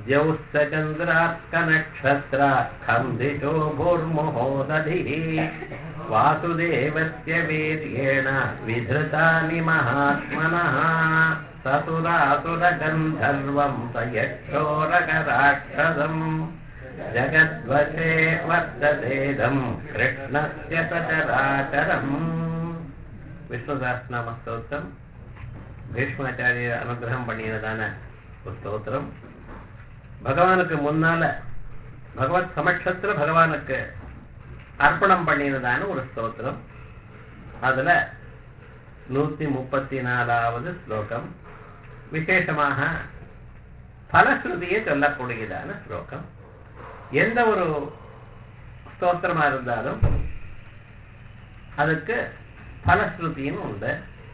द्यौस्तचन्द्रार्कनक्षत्राखन्दितो भूर्मुहोदधिः वासुदेवस्य वीर्येण विधृतानि महात्मनः ससुरासुरगन्धर्वं स यक्षोरकराक्षसम् जगद्वशे वर्ततेदं कृष्णस्य सचराचरम् விஷ்ணுதாஸ் நாம ஸ்தோத்திரம் பீஷ்மாச்சாரிய அனுகிரகம் பண்ணினதான ஒரு ஸ்தோத்திரம் பகவானுக்கு முன்னால பகவத் சமட்சத்துல பகவானுக்கு அர்ப்பணம் பண்ணினதான ஒரு ஸ்தோத்திரம் அதுல நூத்தி முப்பத்தி நாலாவது ஸ்லோகம் விசேஷமாக பலஸ்ருதியை சொல்லக்கூடியதான ஸ்லோகம் எந்த ஒரு ஸ்தோத்திரமா இருந்தாலும் அதுக்கு பலஸ்ருதின்னு உண்டு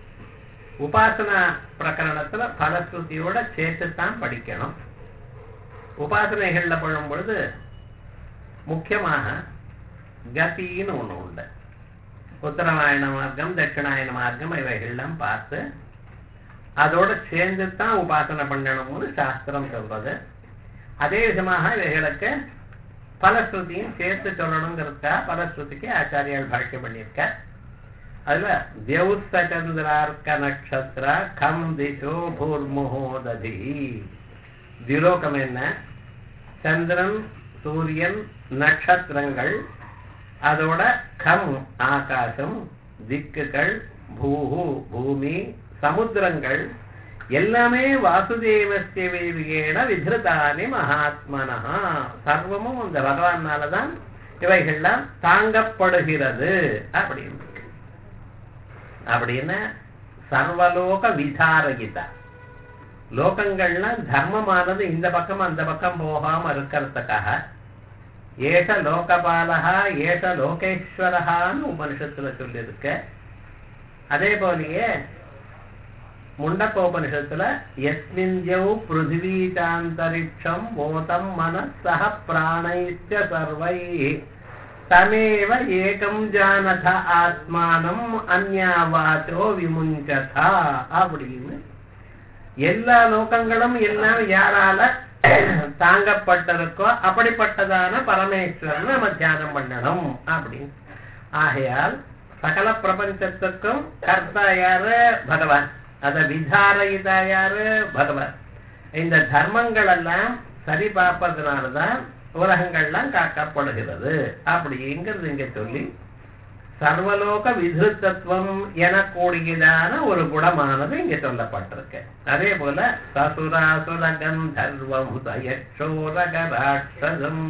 உபாசனா பிரகரணத்துல பலஸ்ருதியோட சேர்த்துத்தான் படிக்கணும் உபாசனைகள்ல படும் பொழுது முக்கியமாக கதின்னு ஒண்ணு உண்டு உத்தரவாயண மார்க்கம் தட்சிணாயன மார்க்கம் இவைகள்லாம் பார்த்து அதோட சேர்ந்து தான் உபாசனை பண்ணணும்னு சாஸ்திரம் சொல்றது அதே விதமாக இவைகளுக்கு பலஸ்ருதியும் சேர்த்து சொல்லணுங்கிறதுக்கா பலஸ்ருதிக்கு ஆச்சாரியால் பாஷ்யம் பண்ணியிருக்க அதுல தியௌஸ்தந்திரார்க்க நட்சத்திர கம் திசோ பூர்முகோததி திலோகம் என்ன சந்திரன் சூரியன் நட்சத்திரங்கள் அதோட கம் ஆகாசம் திக்குகள் பூஹு பூமி சமுத்திரங்கள் எல்லாமே வாசுதேவஸ்ய வேதியேன விதிருதானி மகாத்மனா சர்வமும் இந்த பகவானாலதான் இவைகள்லாம் தாங்கப்படுகிறது அப்படின்னு அப்படின்னு சர்வலோக விசாரகிதா லோகங்கள்ல தர்மமானது இந்த பக்கம் அந்த பக்கம் போகாம இருக்கிறதுக்காக ஏஷ லோகபாலகா ஏஷ லோகேஸ்வரகான்னு உபனிஷத்துல சொல்லியிருக்க அதே போலயே முண்டக்கோபனிஷத்துல எஸ்மின்யௌ பிருத்திவீச்சாந்தரிக்ஷம் போதம் மனசக பிராணைச்ச சர்வை தமேவ ஏகம் ஜானத ஆத்மானம் அந்யாவாச்சோ விமுஞ்சதா அப்படின்னு எல்லா லோகங்களும் எல்லாம் யாரால தாங்கப்பட்டிருக்கோ அப்படிப்பட்டதான பரமேஸ்வரன் நம்ம தியானம் பண்ணணும் அப்படின்னு ஆகையால் சகல பிரபஞ்சத்துக்கும் கர்த்தா யாரு பகவான் அத விதாரயிதா யாரு பகவான் இந்த தர்மங்கள் எல்லாம் சரி பார்ப்பதனாலதான் உலகங்கள்லாம் காக்கப்படுகிறது அப்படிங்கிறது இங்க சொல்லி சர்வலோக விதுத்தத்துவம் எனக்கூடியதான ஒரு குணமானது இங்க சொல்லப்பட்டிருக்கு அதே போல சசுராசுர கந்தர்வம் சயச்சோரகராட்சதம்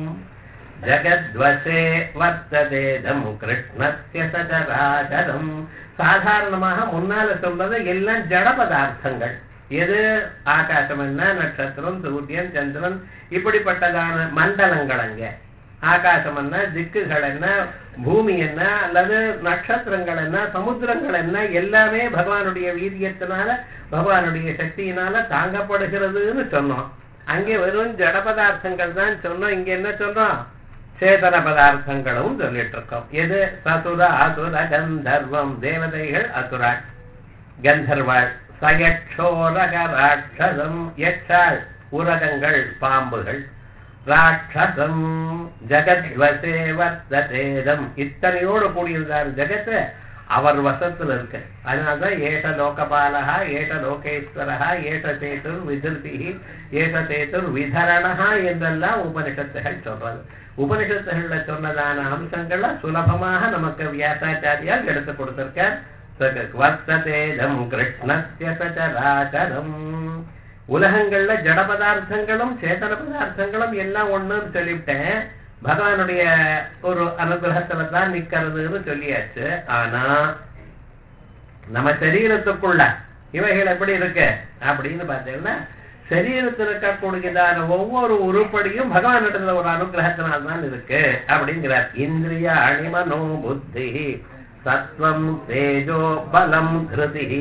ஜகத்வசே வர்த்ததேதம் கிருஷ்ணஸ்ய சச்சராச்சரம் சாதாரணமாக முன்னால சொல்றது எல்லாம் ஜட பதார்த்தங்கள் எது ஆகாசம் என்ன நட்சத்திரம் சூரியன் சந்திரன் இப்படிப்பட்டதான மண்டலங்கள் அங்க ஆகாசம் என்ன திக்குகள் என்ன பூமி என்ன அல்லது நட்சத்திரங்கள் என்ன சமுத்திரங்கள் என்ன எல்லாமே பகவானுடைய வீரியத்தினால பகவானுடைய சக்தியினால தாங்கப்படுகிறதுன்னு சொன்னோம் அங்கே வெறும் ஜட பதார்த்தங்கள் தான் சொன்னோம் இங்க என்ன சொல்றோம் சேதன பதார்த்தங்களும் சொல்லிட்டு இருக்கோம் எது சசுர அசுர கந்தர்வம் தேவதைகள் அசுரா கந்தர்வாள் சயட்சோரக ராட்சதம் யட்சாள் உரகங்கள் பாம்புகள் ராட்சதம் ஜகத்வசே வர்த்ததேதம் இத்தனையோடு கூடியிருந்தார் ஜெகத்து அவர் வசத்துல இருக்கு அதனால்தான் ஏஷ லோகபாலகா ஏஷ லோகேஸ்வரகா ஏஷ சேத்துர் விதிருதி ஏஷ சேத்துர் விதரணா என்றெல்லாம் உபனிஷத்துகள் சொல்றது உபனிஷத்துகள்ல சொன்னதான அம்சங்கள்ல சுலபமாக நமக்கு வியாசாச்சாரியால் எடுத்து கொடுத்திருக்கார் வர்த்ததேதம் கிருஷ்ணஸ்ய சச்சராச்சரம் உலகங்கள்ல ஜட பதார்த்தங்களும் சேதன பதார்த்தங்களும் எல்லாம் ஒண்ணுன்னு சொல்லிவிட்டேன் பகவானுடைய ஒரு அனுகிரகத்துல தான் நிக்கிறதுன்னு சொல்லியாச்சு ஆனா நம்ம சரீரத்துக்குள்ள இவைகள் எப்படி இருக்கு அப்படின்னு பார்த்தீங்கன்னா சரீரத்தில் இருக்கக்கூடியதான ஒவ்வொரு உருப்படியும் பகவானிடத்துல ஒரு அனுகிரகத்தினால் தான் இருக்கு அப்படிங்கிறார் இந்திரிய அணிமனோ புத்தி சத்வம் தேஜோ பலம் திருதி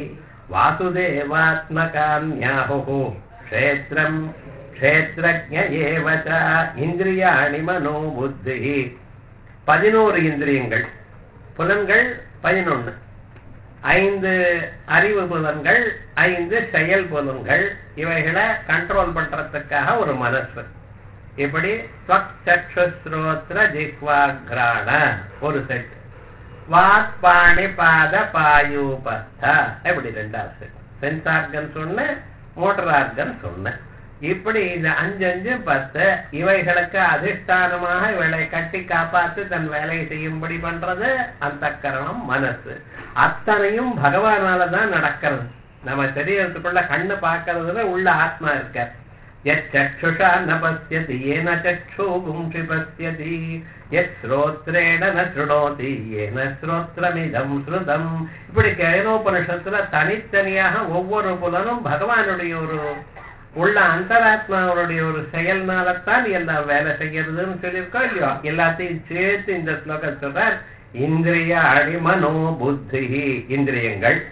வாசுதேவாத்மகான்யாஹு க்ஷேத்திரம் க்ஷேத்திரஜ ஏவ ச இந்திரியாணி மனோ புத்தி பதினோரு இந்திரியங்கள் புலன்கள் பதினொன்னு ஐந்து அறிவு புலன்கள் ஐந்து செயல் புலன்கள் இவைகளை கண்ட்ரோல் பண்றதுக்காக ஒரு மனசு இப்படி ஸ்வச்சஸ்ரோத்திர ஜிஹ்வாக்ராண ஒரு செட் வாக் பாணி பாத பாயூபஸ்த இப்படி ரெண்டாவது செட் சென்ஸ் ஆர்கன் சொன்னேன் மோட்டர் ஆர்கன் சொன்னேன் இப்படி இந்த அஞ்சு அஞ்சு பத்து இவைகளுக்கு அதிஷ்டானமாக இவளை கட்டி காப்பாத்து தன் வேலையை செய்யும்படி பண்றது அந்த கரணம் மனசு அத்தனையும் பகவானால தான் நடக்கிறது நம்ம சரீரத்துக்குள்ள கண்ணு பார்க்கறதுல உள்ள ஆத்மா இருக்க யச்சுஷா ந பசியதி ஏன சக்ஷு பும்ஷி பசியதி எத் ஸ்ரோத்ரேண ந சுணோதி ஏன ஸ்ரோத்ரமிதம் ஸ்ருதம் இப்படி கேனோபனிஷத்துல தனித்தனியாக ஒவ்வொரு புலனும் பகவானுடைய ஒரு உள்ள அந்தராத்மாவுடைய ஒரு செயல்னாலத்தான் எல்லாம் வேலை செய்யறதுன்னு சொல்லியிருக்கோம் இல்லையோ எல்லாத்தையும் சேர்த்து இந்த ஸ்லோகம் சொல்றார் இந்திரிய அடிமனோ புத்தி இந்திரியங்கள்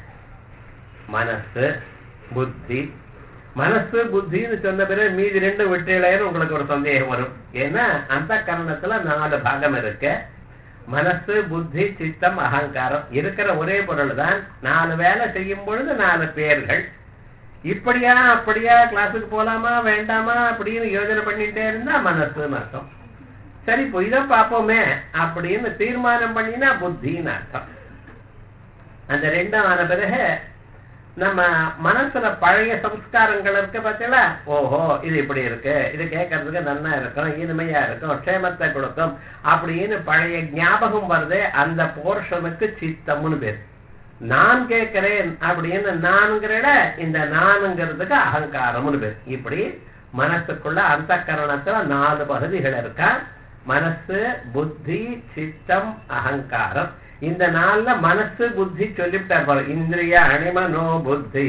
மனசு புத்தி மனசு புத்தின்னு சொன்ன பிறகு மீதி ரெண்டு விட்டுலைன்னு உங்களுக்கு ஒரு சந்தேகம் வரும் ஏன்னா அந்த கரணத்துல நாலு பாகம் இருக்கு மனசு புத்தி சித்தம் அகங்காரம் இருக்கிற ஒரே பொருள் தான் நாலு வேலை செய்யும் பொழுது நாலு பேர்கள் இப்படியா அப்படியா கிளாஸுக்கு போலாமா வேண்டாமா அப்படின்னு யோஜனை பண்ணிட்டே இருந்தா மனசுன்னு அர்த்தம் சரி இப்போ இதை பார்ப்போமே அப்படின்னு தீர்மானம் பண்ணினா புத்தின்னு அர்த்தம் அந்த ரெண்டும் ஆன பிறகு நம்ம மனசுல பழைய சம்ஸ்காரங்கள் இருக்கு பார்த்தீங்களா ஓஹோ இது இப்படி இருக்கு இது கேட்கறதுக்கு நன்னா இருக்கும் இனிமையா இருக்கும் க்ஷேமத்தை கொடுக்கும் அப்படின்னு பழைய ஞாபகம் வருது அந்த போர்ஷனுக்கு சித்தம்னு பேர் நான் கேட்கிறேன் அப்படின்னு நான்கிறட இந்த நானுங்கிறதுக்கு அகங்காரம்னு பேர் இப்படி மனசுக்குள்ள அந்த கரணத்துல நாலு பகுதிகள் இருக்கா மனசு புத்தி சித்தம் அகங்காரம் இந்த நாள்ல மனசு புத்தி சொல்லிவிட்டார் பாரு இந்திரிய அணிமனோ புத்தி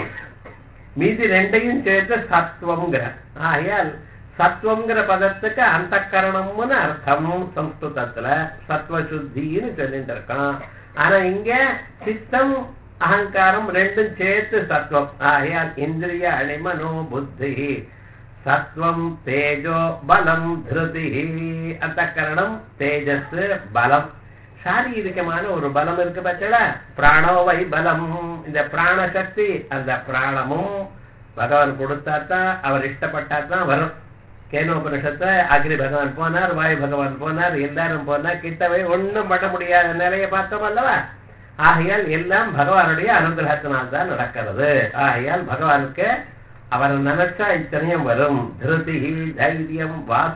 மீதி ரெண்டையும் சேர்த்து சத்துவம்ங்கிற ஆகையால் சத்துவங்கிற பதத்துக்கு அந்த கரணம்னு அர்த்தம் சம்ஸ்கிருதத்துல சத்துவ சுத்தின்னு சொல்லிட்டு இருக்கோம் ஆனா இங்க சித்தம் அகங்காரம் ரெண்டும் சேர்த்து சத்துவம் ஆகையால் இந்திரிய அணிமனோ புத்தி சத்வம் தேஜோ பலம் திருதி அந்த கரணம் தேஜஸ் பலம் சாரீரிகமான ஒரு பலம் இருக்கு பார்த்தா பிராணோவை பலம் இந்த பிராண சக்தி அந்த பிராணமும் பகவான் கொடுத்தா தான் அவர் இஷ்டப்பட்டா தான் வரும் கேனோபனிஷத்தை அக்னி பகவான் போனார் வாயு பகவான் போனார் எல்லாரும் போனார் கிட்டவே ஒண்ணும் பண்ண முடியாத நிலையை பார்த்தோம் அல்லவா ஆகையால் எல்லாம் பகவானுடைய அனுகிரகத்தினால் தான் நடக்கிறது ஆகையால் பகவானுக்கு அவர் நினைச்சா இத்தனையும் வரும் திருதி தைரியம்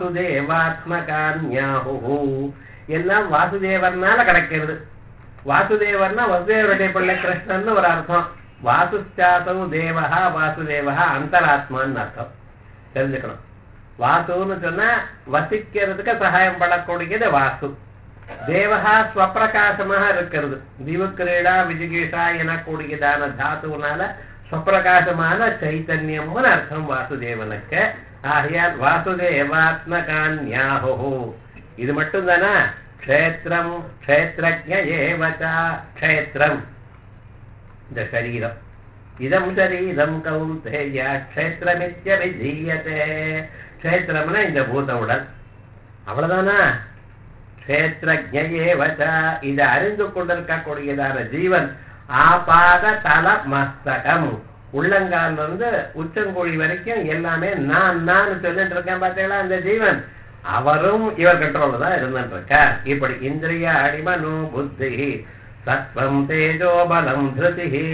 வாசுதேவாத்மகான்யாஹு எல்லாம் வாசுதேவர்னால கிடைக்கிறது வாசுதேவர்னா வசுதேவருடைய பிள்ளை கிருஷ்ணன் ஒரு அர்த்தம் வாசுச்சாசவு தேவஹா வாசுதேவஹா அந்தராத்மான்னு அர்த்தம் தெரிஞ்சுக்கணும் வாசுன்னு சொன்னா வசிக்கிறதுக்கு சகாயம் பண்ணக்கூடியது வாசு தேவஹா ஸ்வப்பிரகாசமாக இருக்கிறது திவக்கிரீடா விஜிகேஷா எனக்கூடியதான தாத்துனால ஸ்வப்பிரகாசமான சைத்தன்யம்னு அர்த்தம் வாசுதேவனுக்கு ஆகையால் வாசுதேவாத்மகான்யாஹோ இது மட்டும் தானா க்ஷேத்திரம் க்ஷேத்திரஜ ஏவச்சா க்ஷேத்திரம் இந்த சரீரம் இதம் சரீரம் கௌந்தேய க்ஷேத்திரமித்யபிதீயதே க்ஷேத்திரம்னா இந்த பூத உடல் அவ்வளவுதானா க்ஷேத்திரஜ ஏவச்சா இதை அறிந்து கொண்டிருக்கக்கூடியதான ஜீவன் ஆபாத தல மஸ்தகம் உள்ளங்கால் இருந்து உச்சங்கோழி வரைக்கும் எல்லாமே நான் நான் சொல்லிட்டு இருக்கேன் பார்த்தீங்களா அந்த ஜீவன் அவரும் இவர் கண்ட்ரோல் தான் இருந்துட்டு இருக்கார் இப்படி இந்திரிய அடிமனு புத்தி சத்வம் தேஜோ பலம் திருதி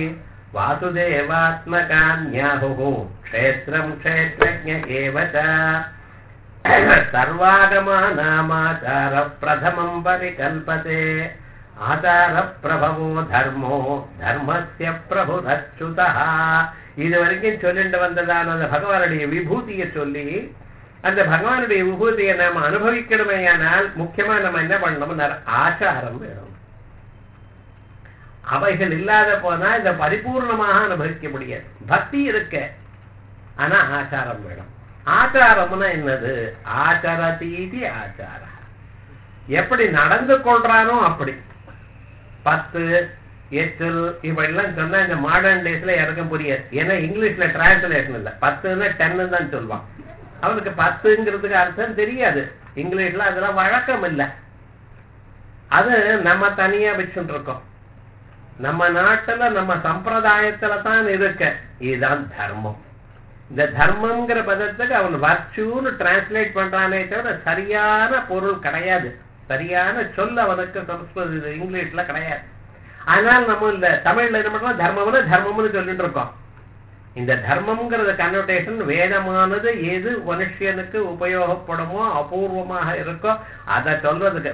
வாசுதேவாத்மகான்யாஹு க்ஷேத்திரம் க்ஷேத்ரஜ ஏவச்ச சர்வாகமானாமாச்சார பிரதமம் பரிகல்பதே ஆச்சார பிரபவோ தர்மோ தர்மஸ்ய பிரபுதச்சுதா இது வரைக்கும் சொல்லிட்டு வந்ததான அந்த பகவானுடைய விபூதியை சொல்லி அந்த பகவானுடைய விபூதியை நாம அனுபவிக்கணுமேயானால் முக்கியமா நம்ம என்ன பண்ணணும் ஆச்சாரம் வேணும் அவைகள் இல்லாத போனா இந்த பரிபூர்ணமாக அனுபவிக்க முடியாது பக்தி இருக்க ஆனா ஆச்சாரம் வேணும் ஆச்சாரம்னா என்னது ஆச்சாரதீதி ஆச்சார எப்படி நடந்து கொள்றானோ அப்படி பத்து எச்சில் இப்படிலாம் சொன்னா இந்த மாடர்ன் டேஸ்ல யாருக்கும் புரியாது ஏன்னா இங்கிலீஷ்ல டிரான்ஸ்லேஷன் இல்லை பத்துன்னா டென்னு தான் சொல்லுவான் அவனுக்கு பத்துங்கிறதுக்கு அர்த்தம் தெரியாது இங்கிலீஷ்ல அதெல்லாம் வழக்கம் இல்லை அது நம்ம தனியா வச்சுட்டு இருக்கோம் நம்ம நாட்டுல நம்ம சம்பிரதாயத்துல தான் இருக்கு இதுதான் தர்மம் இந்த தர்மம்ங்கிற பதத்துக்கு அவன் வர்ச்சுன்னு டிரான்ஸ்லேட் பண்றானே தவிர சரியான பொருள் கிடையாது சரியான சொல் அவனுக்கு சம்ஸ்கிருத இங்கிலீஷ்ல கிடையாது ஆனால் நம்ம இந்த தமிழ்ல என்ன பண்றோம் தர்மம்னு தர்மம்னு சொல்லிட்டு இருக்கோம் இந்த தர்மம்ங்கிறது கன்னோட்டேஷன் வேதமானது எது மனுஷனுக்கு உபயோகப்படுமோ அபூர்வமாக இருக்கோ அதை சொல்றதுக்கு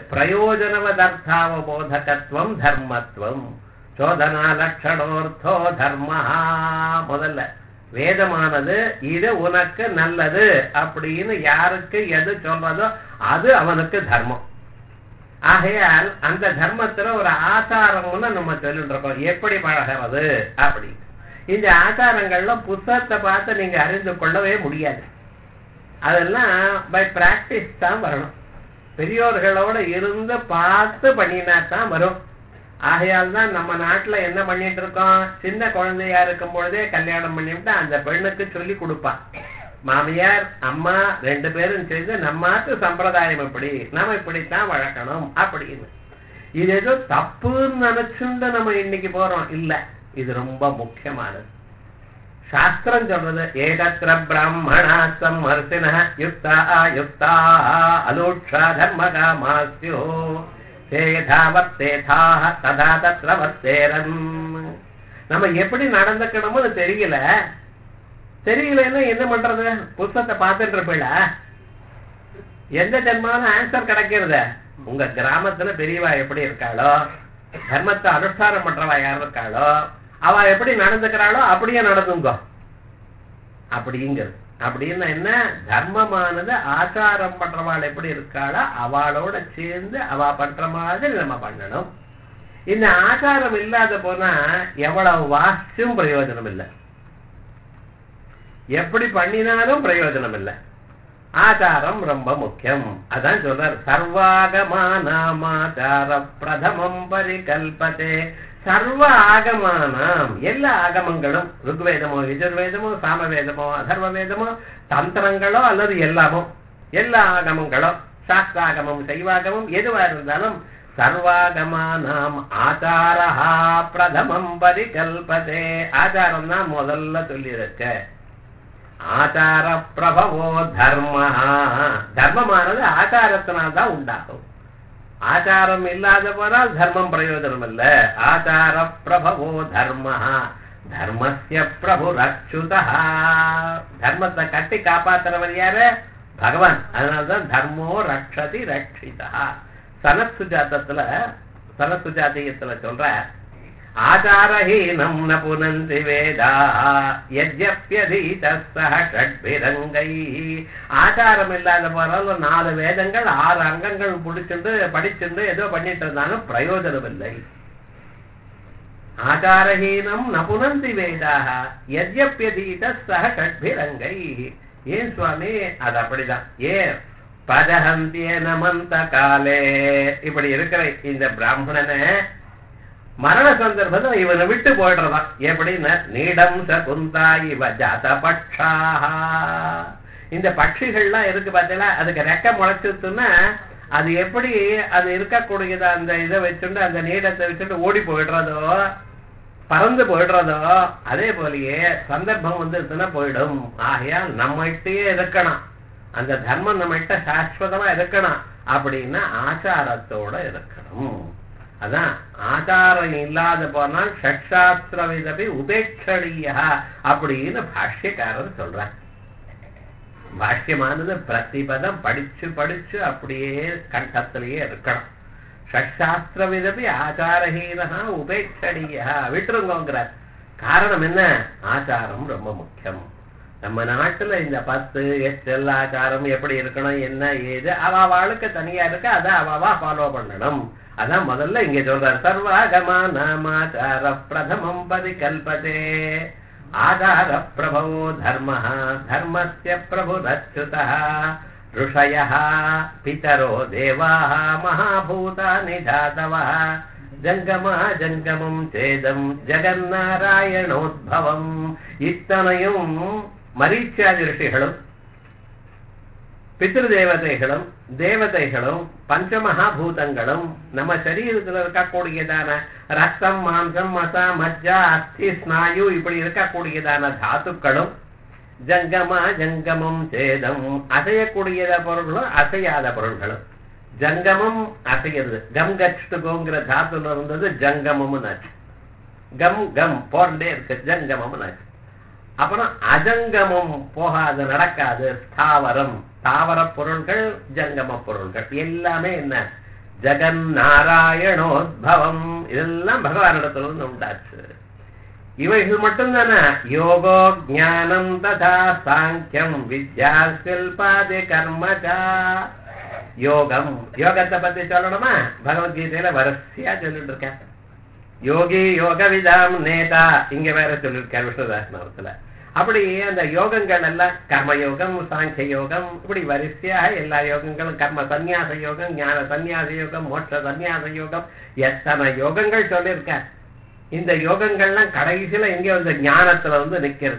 பிரயோஜனவதர்த்தாவபோதகத்துவம் தர்மத்துவம் சோதனா லட்சணோர்த்தோ தர்மஹா முதல்ல வேதமானது இது உனக்கு நல்லது அப்படின்னு யாருக்கு எது சொல்றதோ அது அவனுக்கு தர்மம் ஆகையால் அந்த தர்மத்துல ஒரு ஆச்சாரம்னு நம்ம சொல்லிட்டு இருக்கோம் எப்படி பழகிறது அப்படி இந்த ஆச்சாரங்கள்ல புத்தகத்தை பார்த்து நீங்க அறிந்து கொள்ளவே முடியாது அதெல்லாம் பை பிராக்டிஸ் தான் வரணும் பெரியோர்களோட இருந்து பார்த்து பண்ணினா தான் வரும் ஆகையால் தான் நம்ம நாட்டுல என்ன பண்ணிட்டு இருக்கோம் சின்ன குழந்தையா இருக்கும் பொழுதே கல்யாணம் பண்ணிவிட்டு அந்த பெண்ணுக்கு சொல்லி கொடுப்பான் மாமியார் அம்மா ரெண்டு பேரும் சேர்ந்து நம்மாத்து சம்பிரதாயம் இப்படி நாம இப்படித்தான் வளர்க்கணும் அப்படின்னு இது ஏதோ தப்புன்னு நினைச்சுண்டு நம்ம இன்னைக்கு போறோம் இல்ல இது ரொம்ப முக்கியமானது சாஸ்திரம் சொல்றது ஏகத்திர பிராமணா சம்மர்சின யுக்தா யுக்தா அலோட்சா தர்மகா மாஸ்யோ சேதா வர்த்தேதாக ததா தத்ர வர்த்தேரன் நம்ம எப்படி நடந்துக்கணும்னு தெரியல தெரியலன்னா என்ன பண்றது புத்தகத்தை பார்த்துட்டு இருப்பீங்களா எந்த ஜென்மாலும் ஆன்சர் கிடைக்கிறது உங்க கிராமத்துல பெரியவா எப்படி இருக்காளோ தர்மத்தை அனுஷ்டானம் பண்றவா யார் இருக்காளோ அவ எப்படி நடந்துக்கிறாளோ அப்படியே நடந்துங்க அப்படிங்கிறது அப்படின்னு என்ன தர்மமானது ஆச்சாரம் பண்றவாள் எப்படி இருக்காளோ அவளோட சேர்ந்து அவ பண்ற மாதிரி நம்ம பண்ணணும் இந்த ஆச்சாரம் இல்லாத போனா எவ்வளவு வாசிச்சும் பிரயோஜனம் இல்லை எப்படி பண்ணினாலும் பிரயோஜனம் இல்லை ஆச்சாரம் ரொம்ப முக்கியம் அதான் சொல்றார் சர்வாகமானாமாச்சார பிரதமம் பரிகல்பதே சர்வ ஆகமானாம் எல்லா ஆகமங்களும் ருக்வேதமோ யஜுர்வேதமோ சாமவேதமோ அதர்வ வேதமோ தந்திரங்களோ அல்லது எல்லாமோ எல்லா ஆகமங்களோ சாஸ்திராகமம் சைவாகமம் எதுவா இருந்தாலும் சர்வாகமானாம் ஆச்சாரஹா பிரதமம் பரிகல்பதே ஆச்சாரம் தான் முதல்ல சொல்லியிருக்க ஆச்சார பிரபவோ தர்ம தர்மமானது ஆச்சாரத்தினால்தான் உண்டாகும் ஆச்சாரம் இல்லாத போனால் தர்மம் பிரயோஜனம் இல்ல ஆச்சார பிரபவோ தர்ம தர்மஸ்ய பிரபு ரச்சுதா தர்மத்தை கட்டி காப்பாத்துறவர் யாரு பகவான் அதனாலதான் தர்மோ ரக்ஷதி ரட்சிதா சனத் சுஜாத்தத்துல சனத் சுஜாத்தியத்துல சொல்ற ஆச்சாரஹீனம் ந புனந்தி வேதா யஜ்யப்யதீத சஹ ஷட்பிரங்கை ஆச்சாரம் இல்லாத போறாலும் நாலு வேதங்கள் ஆறு அங்கங்கள் பிடிச்சுண்டு படிச்சுண்டு ஏதோ பண்ணிட்டு இருந்தாலும் பிரயோஜனம் இல்லை ஆச்சாரஹீனம் ந புனந்தி வேதாக யஜ்யப்யதீத சஹ ஷட்பிரங்கை ஏன் சுவாமி அது அப்படிதான் ஏன் பதஹந்திய நமந்த காலே இப்படி இருக்கிற இந்த பிராமணனை மரண சந்தர்ப்பத்தில் இவனை விட்டு போயிடுறதான் எப்படின்னா நீடம் சகுந்தா இவ ஜாத பட்சாக இந்த பட்சிகள்லாம் இருக்கு பார்த்தீங்களா அதுக்கு ரெக்க முளைச்சுன்னா அது எப்படி அது இருக்கக்கூடியது அந்த இதை வச்சுட்டு அந்த நீடத்தை வச்சுட்டு ஓடி போயிடுறதோ பறந்து போயிடுறதோ அதே போலயே சந்தர்ப்பம் வந்து போயிடும் ஆகையால் நம்மகிட்டயே இருக்கணும் அந்த தர்மம் நம்மகிட்ட சாஸ்வதமா இருக்கணும் அப்படின்னா ஆச்சாரத்தோட இருக்கணும் அதான் ஆச்சாரம் இல்லாத போனால் ஷட்சாஸ்திர விதபி உபேட்சணியா அப்படின்னு பாஷ்யக்காரர் சொல்றார் பாஷ்யமானது பிரதிபதம் படிச்சு படிச்சு அப்படியே கண்டத்திலேயே இருக்கணும் ஷட்சாஸ்திர விதபி ஆச்சாரஹீனா உபேட்சணியா விட்டுருங்கோங்கிறார் காரணம் என்ன ஆச்சாரம் ரொம்ப முக்கியம் நம்ம நாட்டுல இந்த பத்து எச்சல் ஆச்சாரம் எப்படி இருக்கணும் என்ன ஏது அவ வாழ்க்கை தனியா இருக்கு அதை அவவா ஃபாலோ பண்ணணும் அதான் முதல்ல இங்க சொல்றார் சர்வாகமா நாமாச்சார பிரதமம் பரிகல்பதே ஆதார பிரபவோ தர்ம தர்மஸ்ய பிரபுரச்சுத ऋषय पितरो देवा महाभूतानि धातवः ஜங்கமா ஜங்கமம் சேதம் ஜெகநாராயணோத்பவம் இத்தனையும் மரீச்சாதி ரிஷிகளும் பித்ரு தேவதைகளும் தேவதைகளும் பஞ்சமகாபூதங்களும் நம்ம சரீரத்தில் இருக்கக்கூடியதான ரத்தம் மாம்சம் மசா மஜ்ஜா அஸ்தி ஸ்நாயு இப்படி இருக்கக்கூடியதான தாத்துக்களும் ஜங்கமா ஜங்கமம் சேதம் அசையக்கூடியத பொருள்களும் அசையாத பொருள்களும் ஜங்கமம் அசைகிறது கம் கச்சுகோங்கிற தாத்துல இருந்தது ஜங்கமம்னு ஆச்சு கம் கம் போண்டே இருக்கு ஜங்கமம்னு ஆச்சு அப்புறம் அஜங்கமம் போகாது நடக்காது ஸ்தாவரம் தாவர பொருள்கள் ஜங்கம பொருள்கள் எல்லாமே என்ன ஜெகன் நாராயணோத்பவம் இதெல்லாம் பகவானிடத்துல இருந்து உண்டாச்சு இவைகள் மட்டும்தானே யோகோ ஞானம் ததா சாங்கியம் வித்யா சில்பாதி கர்மஜா யோகம் யோகத்தை பத்தி சொல்லணுமா பகவத்கீதையில வரிசையா சொல்லிட்டு இருக்கேன் யோகி யோக விதாம் நேதா இங்க வேற சொல்லியிருக்கார் விஷ்ணுதாசனத்துல அப்படி அந்த யோகங்கள் எல்லாம் கர்ம யோகம் சாங்கிய யோகம் இப்படி வரிசையாக எல்லா யோகங்களும் கர்ம சந்நியாச யோகம் ஞான சந்நியாச யோகம் மோட்ச சந்நியாச யோகம் எத்தனை யோகங்கள் சொல்லியிருக்கார் இந்த யோகங்கள்லாம் கடைசியில எங்க வந்து ஞானத்துல வந்து நிக்கிறது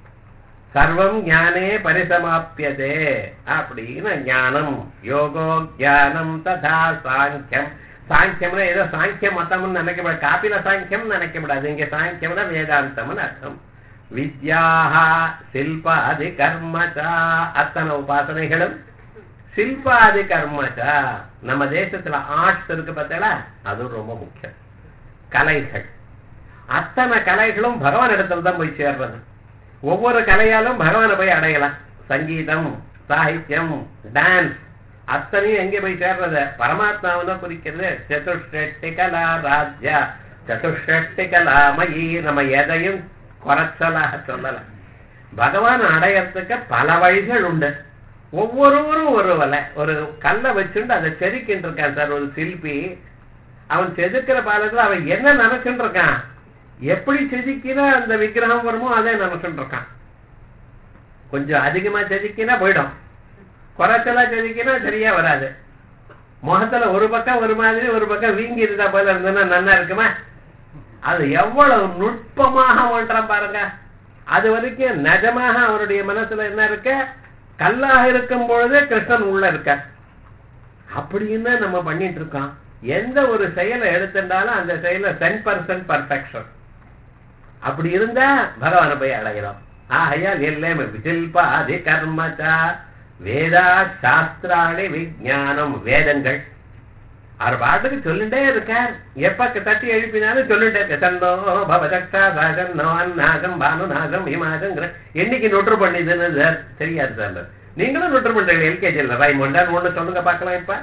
சர்வம் ஞானே பரிசமாப்பியதே அப்படின்னு ஞானம் யோகோ ஞானம் ததா சாங்கியம் சாங்கியம்னா ஏதோ சாங்கிய மதம்னு நினைக்கப்படாது காப்பில சாங்கியம் நினைக்கப்படாது இங்க சாங்கியம்னா வேதாந்தம்னு அர்த்தம் வித்யாஹா சில்பாதி கர்மச்சா அத்தனை உபாசனைகளும் சில்பாதி கர்மச்சா நம்ம தேசத்துல ஆர்ட்ஸ் இருக்கு பார்த்தா அதுவும் ரொம்ப முக்கியம் கலைகள் அத்தனை கலைகளும் பகவான் இடத்துல தான் போய் சேர்றது ஒவ்வொரு கலையாலும் பகவானை போய் அடையலாம் சங்கீதம் சாகித்யம் டான்ஸ் அத்தனையும் எங்க போய் சேர்றது பரமாத்மாவை தான் குறிக்கிறது சதுஷ்டி கலா ராஜ்யா சதுஷ்டி கலாமயி நம்ம எதையும் குறைச்சலாக சொல்லல பகவான் அடையறதுக்கு பல வழிகள் உண்டு ஒவ்வொருவரும் ஒரு வலை ஒரு கல்லை வச்சுண்டு அதை செதுக்கிட்டு இருக்கான் சார் ஒரு சிற்பி அவன் செதுக்கிற பாலத்துல அவன் என்ன நினைச்சுட்டு இருக்கான் எப்படி செதுக்கினா அந்த விக்கிரகம் வருமோ அதே நினைச்சுட்டு இருக்கான் கொஞ்சம் அதிகமா செதுக்கினா போயிடும் குறைச்சலா செதுக்கினா சரியா வராது முகத்துல ஒரு பக்கம் ஒரு மாதிரி ஒரு பக்கம் வீங்கி இருந்தா போல இருந்ததுன்னா நன்னா இருக்குமா அது எவ்வளவு நுட்பமாக ஒன்றாம் பாருங்க அது வரைக்கும் நிஜமாக அவருடைய மனசுல என்ன இருக்க கல்லாக இருக்கும் பொழுதே கிருஷ்ணன் உள்ள இருக்க அப்படின்னு நம்ம பண்ணிட்டு இருக்கோம் எந்த ஒரு செயலை எடுத்துட்டாலும் அந்த செயல டென் பர்சன்ட் பர்ஃபெக்ஷன் அப்படி இருந்தா பகவானை போய் அடைகிறோம் ஆகையால் எல்லாமே விசில்பாதி கர்மச்சா வேதா சாஸ்திராணி விஜானம் வேதங்கள் அவர் பாட்டுக்கு சொல்லிட்டே இருக்கார் எப்ப தட்டி எழுப்பினாலும் சொல்லிட்டே இருக்க சன்னோ பவதக்ஷா சாகன் நவான் நாகம் பானு நாகம் ஹிமாகங்கிற என்னைக்கு நொற்று பண்ணிதுன்னு சார் தெரியாது சார் நீங்களும் நொற்று பண்றீங்க எல்கேஜியில் ரைமோண்டான்னு ஒண்ணு சொல்லுங்க பார்க்கலாம் இப்ப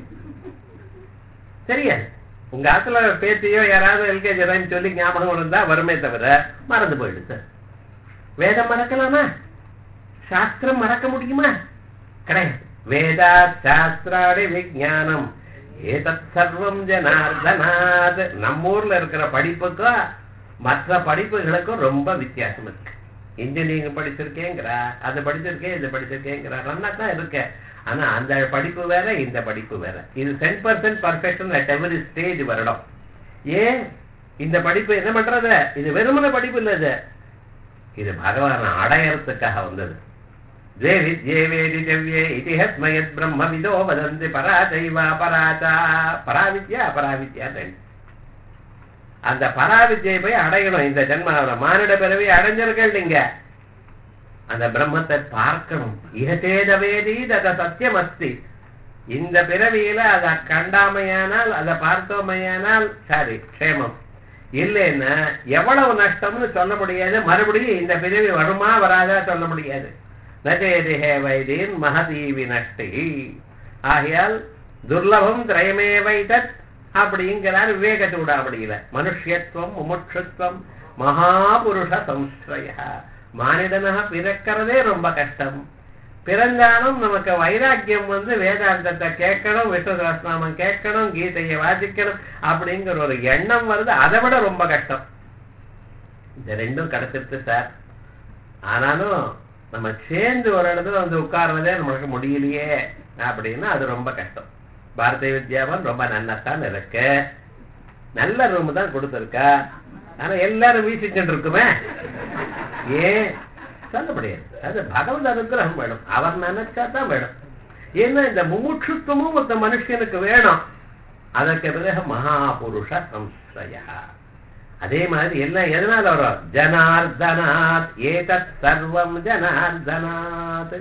தெரியாது உங்க ஆத்துல பேத்தியோ யாராவது எல்கேஜி ரைம் சொல்லி ஞாபகம் இருந்தா வருமே தவிர மறந்து போயிடுது வேதம் மறக்கலாமா சாஸ்திரம் மறக்க முடியுமா கிடையாது வேதா சாஸ்திராடி விஜானம் ஏதத் சர்வம் ஜனார்தனாத் நம்ம ஊர்ல இருக்கிற படிப்புக்கும் மற்ற படிப்புகளுக்கும் ரொம்ப வித்தியாசம் இருக்கு இன்ஜினியரிங் படிச்சிருக்கேங்கிறா அது படிச்சிருக்கேன் இது படிச்சிருக்கேங்கிறா நல்லா தான் இருக்க ஆனா அந்த படிப்பு வேற இந்த படிப்பு வேற இது ten percent perfection at every stage வரணும் ஏன் இந்த படிப்பு என்ன பண்றது இது வெறுமன படிப்பு இல்ல இது இது பகவான் அடையறதுக்காக வந்தது द्वे विद्ये वेदि दिव्ये इति हस्मयत् ब्रह्मविदो वदन्ति पराचैवा पराचा பராவித்யா அபராவித்யா ரெண்டு அந்த பராவித்யை போய் அடையணும் இந்த ஜென்மாவில மானிட பிறவி அடைஞ்சிருக்கள் நீங்க அந்த பிரம்மத்தை பார்க்கணும் இகதேத வேதி தத சத்தியம் அஸ்தி இந்த பிறவியில அதை கண்டாமையானால் அதை பார்த்தோமையானால் சரி க்ஷேமம் இல்லைன்னா எவ்வளவு நஷ்டம்னு சொல்ல முடியாது மறுபடியும் இந்த பிறவி வருமா வராதா சொல்ல முடியாது நஜேதிஹே வைதீன் மகதீவி நஷ்டி ஆகையால் துர்லபம் திரயமே வைத்தத் அப்படிங்கிறார் விவேக சூடாமணியில மனுஷத்துவம் முமுட்சுத்துவம் மகாபுருஷ சம்ஸ்ரய மானிடனாக பிறக்கிறதே ரொம்ப கஷ்டம் பிறந்தாலும் நமக்கு வைராக்கியம் வந்து வேதாந்தத்தை கேட்கணும் விஷ்ணு சகஸ்நாமம் கேட்கணும் கீதையை வாசிக்கணும் அப்படிங்கிற ஒரு எண்ணம் வருது அதை விட ரொம்ப கஷ்டம் இந்த ரெண்டும் கிடைச்சிருச்சு சார் ஆனாலும் நம்ம சேர்ந்து ஒரு இடத்துல வந்து உட்கார்றதே நமக்கு முடியலையே அப்படின்னா அது ரொம்ப கஷ்டம் பாரதிய வித்யாவன் ரொம்ப நன்னத்தான் இருக்கு நல்ல ரூம் தான் கொடுத்துருக்கா ஆனா எல்லாரும் வீசிட்டு இருக்குமே ஏன் சொல்ல முடியாது அது பகவத் அனுகிரகம் வேணும் அவர் நினைச்சா தான் வேணும் ஏன்னா இந்த முமுட்சுத்துவமும் ஒருத்த மனுஷனுக்கு வேணும் அதற்கு பிறகு மகாபுருஷ சம்ஸ்ரய அதே மாதிரி எல்லாம் எதனால வரும் ஜனார்தனாத் ஏதத் சர்வம் ஜனார்தனாத்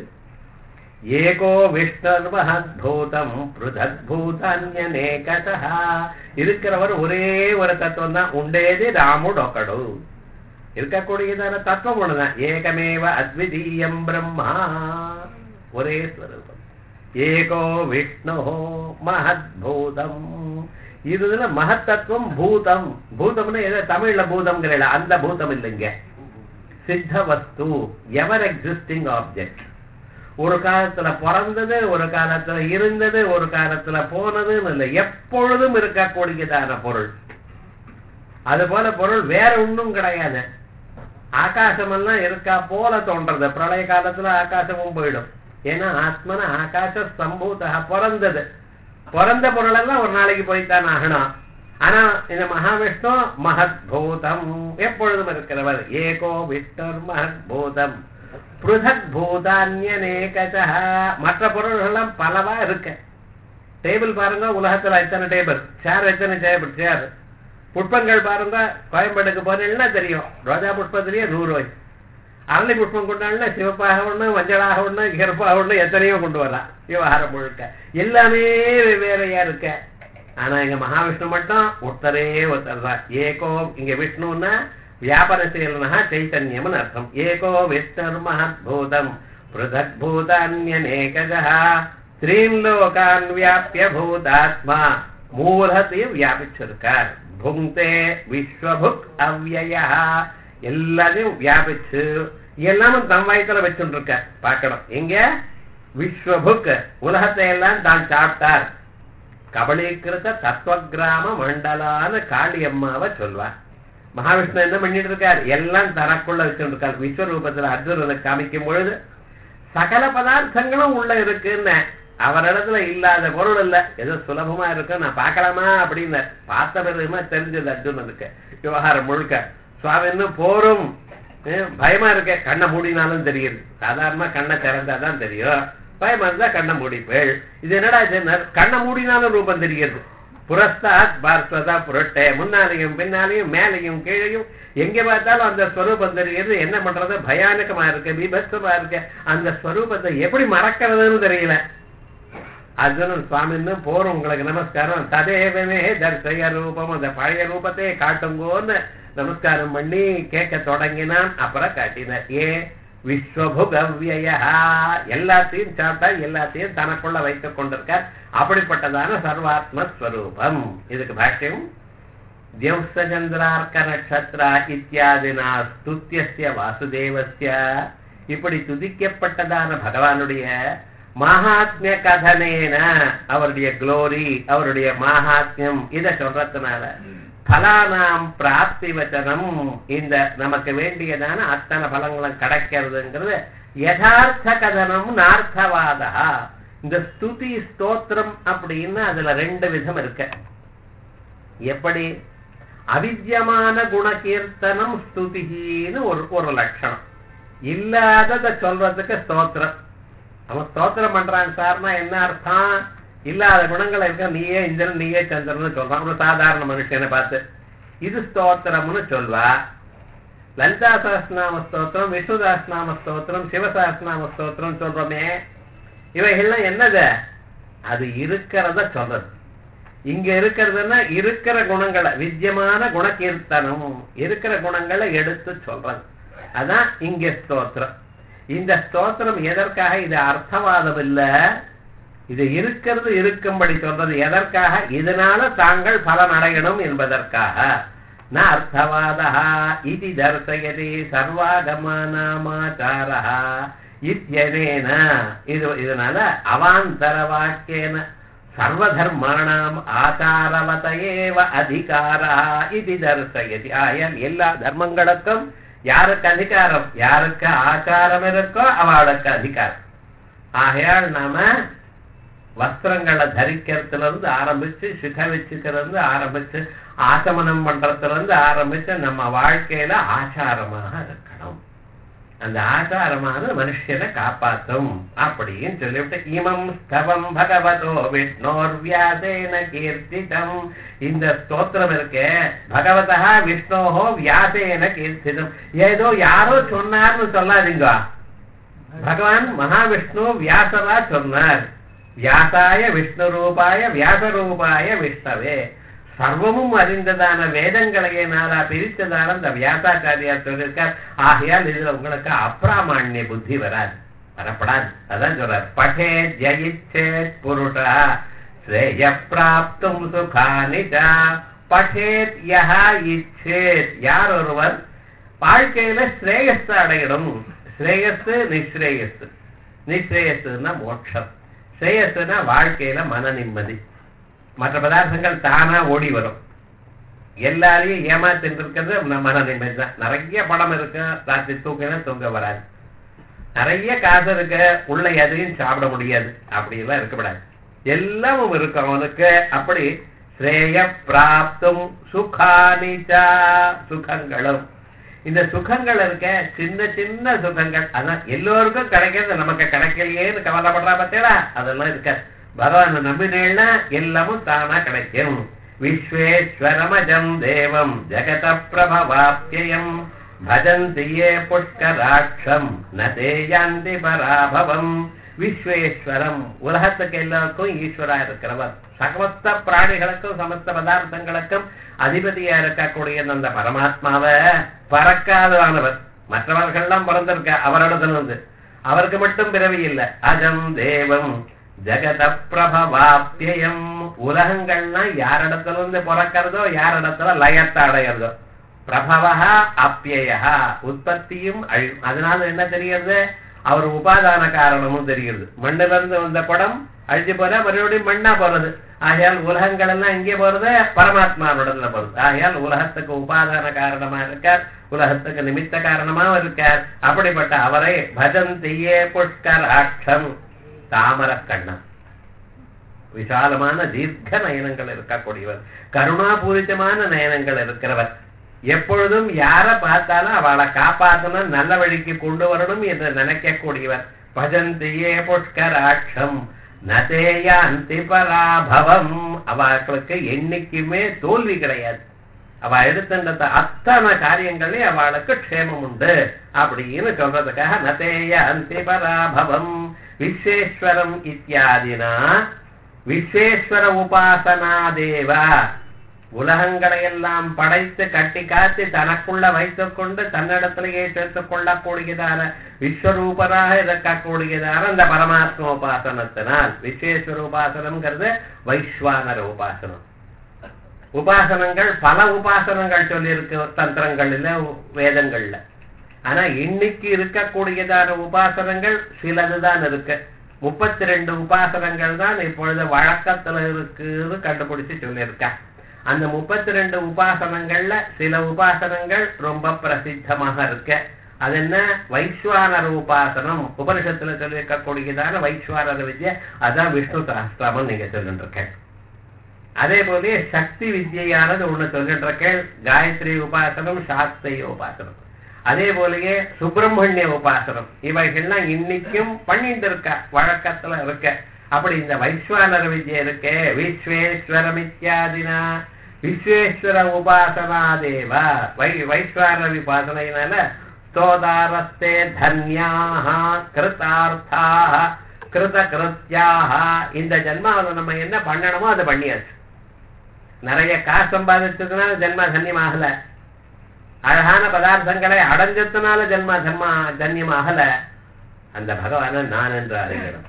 ஏகோ விஷ்ணர்மஹத்பூதம் పృథగ్భూతాన్యనేకశ இருக்கிறவர் ஒரே ஒரு தத்துவம் தான் ఉండేది రాముడొకడు இருக்கக்கூடியதான தத்துவம் ஒண்ணுதான் ஏகமேவ அத்விதீயம் பிரம்மா ஒரே ஸ்வரூபம் ஏகோ விஷ்ணு மகத்பூதம் இதுல மகத்தத்துவம் பூதம் பூதம்னு ஏதோ தமிழ்ல பூதம்ங்கிறல அந்த பூதம் இல்லைங்க சித்த வஸ்து எவர் எக்ஸிஸ்டிங் ஆப்ஜெக்ட் ஒரு காலத்துல பிறந்தது ஒரு காலத்துல இருந்தது ஒரு காலத்துல போனதுன்னு இல்லை எப்பொழுதும் இருக்கக்கூடியதான பொருள் அது போல பொருள் வேற ஒண்ணும் கிடையாது ஆகாசமெல்லாம் இருக்கா போல தோன்றது பிரளய காலத்துல ஆகாசமும் போயிடும் ஏன்னா ஆத்மன ஆகாச சம்பூத பிறந்தது பிறந்த பொருள் எல்லாம் ஒரு நாளைக்கு போய்த்தான் ஆகணும் ஆனா இந்த மகாவிஷ்ணு மகத்பூதம் எப்பொழுதும் இருக்கிறவர் ஏகோ விஷ்ணுர் மகத்பூதம் பிருதக் பூதான்யநேகதா மற்ற பொருள்கள்லாம் பலவா இருக்கு டேபிள் பாருங்க உலகத்துல எத்தனை டேபிள் சேர் எத்தனை டேபிள் சேர் புஷ்பங்கள் பாருங்க கோயம்பேடுக்கு போனீங்கன்னா தெரியும் ரோஜா புஷ்பத்திலேயே நூறு ரூபாய் அரளி புஷ்பம் கொண்டாடுனா சிவப்பாக ஒண்ணு மஞ்சளாக ஒண்ணு கருப்பாக ஒண்ணு எத்தனையோ கொண்டு வரலாம் விவகாரம் முழுக்க எல்லாமே வெவ்வேறையா இருக்க ஆனா இங்க மகாவிஷ்ணு மட்டும் ஒருத்தரே ஒருத்தர் தான் ஏகோ இங்க விஷ்ணுன்னா வியாபாரசீலனா சைத்தன்யம்னு அர்த்தம் ஏகோ விஷ்ணர் மகத்பூதம் பிருதக் பூதான்யநேகஜா ஸ்ரீம் லோகான் வியாபிய பூதாத்மா மூலத்தையும் வியாபிச்சிருக்கார் புங்தே விஸ்வபுக் அவ்வயா எல்லாத்தையும் வியாபிச்சு எல்லாமும் தம் வயத்துல வச்சுட்டு இருக்க பார்க்கணும் எங்க விஸ்வபுக் உலகத்தை எல்லாம் தான் சாப்பிட்டார் கபலீகிருத தத்துவகிராம மண்டலான்னு காளியம்மாவை சொல்வார் மகாவிஷ்ணு என்ன பண்ணிட்டு இருக்கார் எல்லாம் தனக்குள்ள வச்சுட்டு இருக்கார் விஸ்வரூபத்துல அர்ஜுனனுக்கு காமிக்கும் பொழுது சகல பதார்த்தங்களும் உள்ள இருக்குன்னு அவரிடத்துல இல்லாத பொருள் இல்ல ஏதோ சுலபமா இருக்கு நான் பார்க்கலாமா அப்படின்னு பார்த்த பிறகுமா தெரிஞ்சது அர்ஜுனனுக்கு விவகாரம் முழுக்க சுவாமி இன்னும் போரும் அஹ் பயமா இருக்க கண்ணை மூடினாலும் தெரியுது சாதாரணமா கண்ணை திறந்தாதான் தெரியும் பயமா இருந்தா கண்ணை மூடிப்பேள் இது என்னடா இது கண்ணை மூடினாலும் ரூபம் தெரிகிறது புரஸ்தாத் பார்ஸ்வதா புரட்டை முன்னாலையும் பின்னாலையும் மேலையும் கீழையும் எங்க பார்த்தாலும் அந்த ஸ்வரூபம் தெரிகிறது என்ன பண்றது பயானகமா இருக்கு பீபத்சமா இருக்கு அந்த ஸ்வரூபத்தை எப்படி மறக்கிறதுன்னு தெரியல அர்ஜுனன் சுவாமின்னு போறோம் உங்களுக்கு நமஸ்காரம் ததேவமே தர்சய ரூபம் அந்த பழைய ரூபத்தை காட்டுங்கோன்னு நமஸ்காரம் பண்ணி கேட்க தொடங்கினான் அப்புறம் காட்டினார் ஏ விஸ்வபுகவ்யா எல்லாத்தையும் சாப்பிட்டா எல்லாத்தையும் தனக்குள்ள வைத்துக் கொண்டிருக்கார் அப்படிப்பட்டதான சர்வாத்ம ஸ்வரூபம் இதுக்கு பாஷ்யம் தியம்சச்சந்திரார்க்க நட்சத்திரா இத்தியாதினா ஸ்துத்தியஸ்ய வாசுதேவஸ்ய இப்படி துதிக்கப்பட்டதான பகவானுடைய மகாத்மிய கதனேன அவருடைய குளோரி அவருடைய மகாத்மியம் இத சொல்றதுனால பலானாம் பிராப்தி வச்சனம் இந்த நமக்கு வேண்டியதான அத்தனை பலங்களும் கிடைக்கிறதுங்கிறது யதார்த்த கதனம் நார்த்தவாதா இந்த ஸ்துதி ஸ்தோத்திரம் அப்படின்னு அதுல ரெண்டு விதம் இருக்கு எப்படி அவித்யமான குணகீர்த்தனம் ஸ்துதின்னு ஒரு ஒரு லட்சணம் இல்லாததை சொல்றதுக்கு ஸ்தோத்திரம் அவன் ஸ்தோத்திரம் பண்றான் சார்னா என்ன அர்த்தம் இல்லாத குணங்கள் இருக்க நீயே இந்திரன் நீயே சந்திரன் சொல்றான் ஒரு சாதாரண மனுஷனை பார்த்து இது ஸ்தோத்திரம்னு சொல்வா லலிதா சஹஸ்நாம ஸ்தோத்திரம் விஷ்ணு சஹஸ்நாம ஸ்தோத்திரம் சிவ சஹஸ்நாம ஸ்தோத்திரம் சொல்றோமே இவைகள்லாம் என்னது அது இருக்கிறத சொல்றது இங்க இருக்கிறதுன்னா இருக்கிற குணங்களை வித்தியமான குணகீர்த்தனம் இருக்கிற குணங்களை எடுத்து சொல்றது அதான் இங்க ஸ்தோத்திரம் இந்த ஸ்தோத்திரம் எதற்காக இது அர்த்தவாதம் இல்ல இது இருக்கிறது இருக்கும்படி சொல்றது எதற்காக இதனால தாங்கள் பலன் அடையணும் என்பதற்காக ந அர்த்தவாதா இது தர்சயதி சர்வாகமானாமாச்சாரா இத்தியனேன இது இதனால அவாந்தர வாக்கியன சர்வதர்மாணாம் ஆச்சாரவத ஏவ அதிகாரா இது தர்சயதி ஆயால் எல்லா தர்மங்களுக்கும் யாருக்கு அதிகாரம் யாருக்கு ஆச்சாரம் இருக்கோ அவளுக்கு அதிகாரம் ஆகையால் நாம வஸ்திரங்களை தரிக்கிறதுல இருந்து ஆரம்பிச்சு சுக வச்சுக்கிறது இருந்து ஆரம்பிச்சு ஆசமனம் பண்றதுல இருந்து ஆரம்பிச்சு நம்ம வாழ்க்கையில ஆச்சாரமாக இருக்கணும் அந்த ஆச்சாரமான மனுஷனை காப்பாத்தும் அப்படின்னு சொல்லிவிட்டு இமம் ஸ்தவம் பகவதோ விஷ்ணோர் வியாசேன கீர்த்திதம் இந்த ஸ்தோத்திரம் இருக்கே பகவதா விஷ்ணோஹோ வியாசேன கீர்த்திதம் ஏதோ யாரோ சொன்னார்னு சொல்லாதீங்க பகவான் மகாவிஷ்ணு வியாசரா சொன்னார் வியாசாய விஷ்ணு ரூபாய வியாச ரூபாய விஷ்ணவே சர்வமும் அறிந்ததான வேதங்களையே நாளா பிரித்ததான அந்த வியாசாச்சாரியார் சொல்லியிருக்கார் ஆகையால் இதுல உங்களுக்கு அப்ராமான்ய புத்தி வராது வரப்படாது அதான் சொல்றார் பட்டே ஜயிச்சே புருஷா ஸ்ரேய பிராப்தும் சுகானிதா பட்டேத் யஹா இச்சேத் யார் ஒருவர் வாழ்க்கையில ஸ்ரேயஸ் அடையணும் ஸ்ரேயஸ் நிஸ்ரேயஸ் நிஸ்ரேயஸ்னா மோட்சம் ஸ்ரேயஸ்னா வாழ்க்கையில மன நிம்மதி மற்ற பதார்த்தங்கள் தானா ஓடி வரும் எல்லாரையும் ஏமாத்திட்டு இருக்கிறது நம்ம மன நிம்மதி தான் நிறைய படம் இருக்கு ராத்திரி தூக்கினா தூங்க வராது நிறைய காசு இருக்கு உள்ள எதையும் சாப்பிட முடியாது அப்படி எல்லாம் இருக்கக்கூடாது எல்லாமும் இருக்கும் அவனுக்கு அப்படி ஸ்ரேய பிராப்தும் சுகானிச்சா சுகங்களும் இந்த சுகங்கள் இருக்க சின்ன சின்ன சுகங்கள் அதான் எல்லோருக்கும் கிடைக்கிறது நமக்கு கிடைக்கலையேன்னு கவலைப்படுறா பார்த்தீங்களா அதெல்லாம் இருக்காது பகவான் நம்பினேன்னா எல்லாமும் தானா கிடைக்கும் விஸ்வேஸ்வரமஜம் தேவம் ஜெகத பிரபவாப்தியம் பஜந்தி ஏ புஷ்கராட்சம் நதேயாந்தி பராபவம் விஸ்வேஸ்வரம் உலகத்துக்கு எல்லாருக்கும் ஈஸ்வரா இருக்கிறவர் சமஸ்த பிராணிகளுக்கும் சமஸ்த பதார்த்தங்களுக்கும் அதிபதியா இருக்கக்கூடிய அந்த பரமாத்மாவை பறக்காதவானவர் மற்றவர்கள்லாம் பிறந்திருக்க அவரிடத்துல இருந்து அவருக்கு மட்டும் பிறவி இல்லை அஜம் தேவம் ஜெகத பிரபவாப்தியம் உலகங்கள்னா யாரிடத்துல இருந்து பிறக்கிறதோ யாரிடத்துல லயத்தை அடையிறதோ பிரபவா அப்பியா உற்பத்தியும் அழி அதனால என்ன தெரிகிறது அவர் உபாதான காரணமும் தெரிகிறது மண்ணில இருந்து வந்த படம் அழிஞ்சு போற மறுபடியும் மண்ணா போறது ஆகையால் உலகங்கள் எல்லாம் எங்கே போறது பரமாத்மாவிடத்துல போறது ஆகையால் உலகத்துக்கு உபாதான காரணமா இருக்கார் உலகத்துக்கு நிமித்த காரணமாவும் இருக்கார் அப்படிப்பட்ட அவரை பஜந்தியே புஷ்கராட்சம் தாமர கண்ணன் விசாலமான தீர்க்க நயனங்கள் இருக்கக்கூடியவர் கருணாபூரிதமான நயனங்கள் இருக்கிறவர் எப்பொழுதும் யார பார்த்தாலும் அவளை காப்பாற்றணும் நல்ல வழிக்கு கொண்டு வரணும் என்று நினைக்கக்கூடியவர் பஜந்தியே புஷ்கராட்சம் நதேயாந்தி பராபவம் அவர்களுக்கு என்னைக்குமே தோல்வி கிடையாது அவ எடுத்துட்ட அத்தனை காரியங்களே அவளுக்கு க்ஷேமம் உண்டு அப்படின்னு சொல்றதுக்காக நதேய அந்தி பராபவம் விஸ்வேஸ்வரம் இத்தியாதினா விஸ்வேஸ்வர உபாசனா தேவா உலகங்களை எல்லாம் படைத்து கட்டி காத்து தனக்குள்ள வைத்துக் கொண்டு தன்னிடத்திலேயே சேர்த்துக் கொள்ளக்கூடியதான விஸ்வரூபராக இருக்கக்கூடியதான அந்த பரமாத்ம உபாசனத்தினால் விஸ்வேஸ்வர உபாசனம்ங்கிறது வைஸ்வானர உபாசனம் உபாசனங்கள் பல உபாசனங்கள் சொல்லியிருக்கு தந்திரங்கள்ல வேதங்கள்ல ஆனா இன்னைக்கு இருக்கக்கூடியதான உபாசனங்கள் சிலதுதான் இருக்கு முப்பத்தி ரெண்டு உபாசனங்கள் தான் இப்பொழுது வழக்கத்துல இருக்குன்னு கண்டுபிடிச்சு சொல்லியிருக்கா அந்த முப்பத்தி ரெண்டு உபாசனங்கள்ல சில உபாசனங்கள் ரொம்ப பிரசித்தமாக இருக்கு அது என்ன வைஸ்வானர உபாசனம் உபனிஷத்துல சொல்லியிருக்கக்கூடியதான வைஸ்வானர வித்யா அதான் விஷ்ணு சஹஸ்திரமம் நீங்க சொல்லிட்டு இருக்கேன் அதே போல சக்தி வித்யானது ஒண்ணு சொல்லிட்டு இருக்கேன் காயத்ரி உபாசனம் சாஸ்திரி உபாசனம் அதே போலயே சுப்பிரமணிய உபாசனம் இவைகள்லாம் இன்னைக்கும் பண்ணிட்டு இருக்க வழக்கத்துல இருக்க அப்படி இந்த வைஸ்வானர வித்யா இருக்கே விஸ்வேஸ்வரம் இத்தியாதினா விஸ்வேஸ்வர உபாசனா தேவா வை வைஸ்வானர உபாசனையினால ஸ்தோதாரஸ்தே தன்யாக கிருதார்த்தாக கிருத கிருத்தியாக இந்த ஜென்மாவில் நம்ம என்ன பண்ணணுமோ அதை பண்ணியாச்சு நிறைய காசு சம்பாதிச்சதுனால ஜென்மா தன்யமாகல அழகான பதார்த்தங்களை அடைஞ்சதுனால ஜென்மா தர்மா தன்யமாகல அந்த பகவான நான் என்று அறிகிறோம்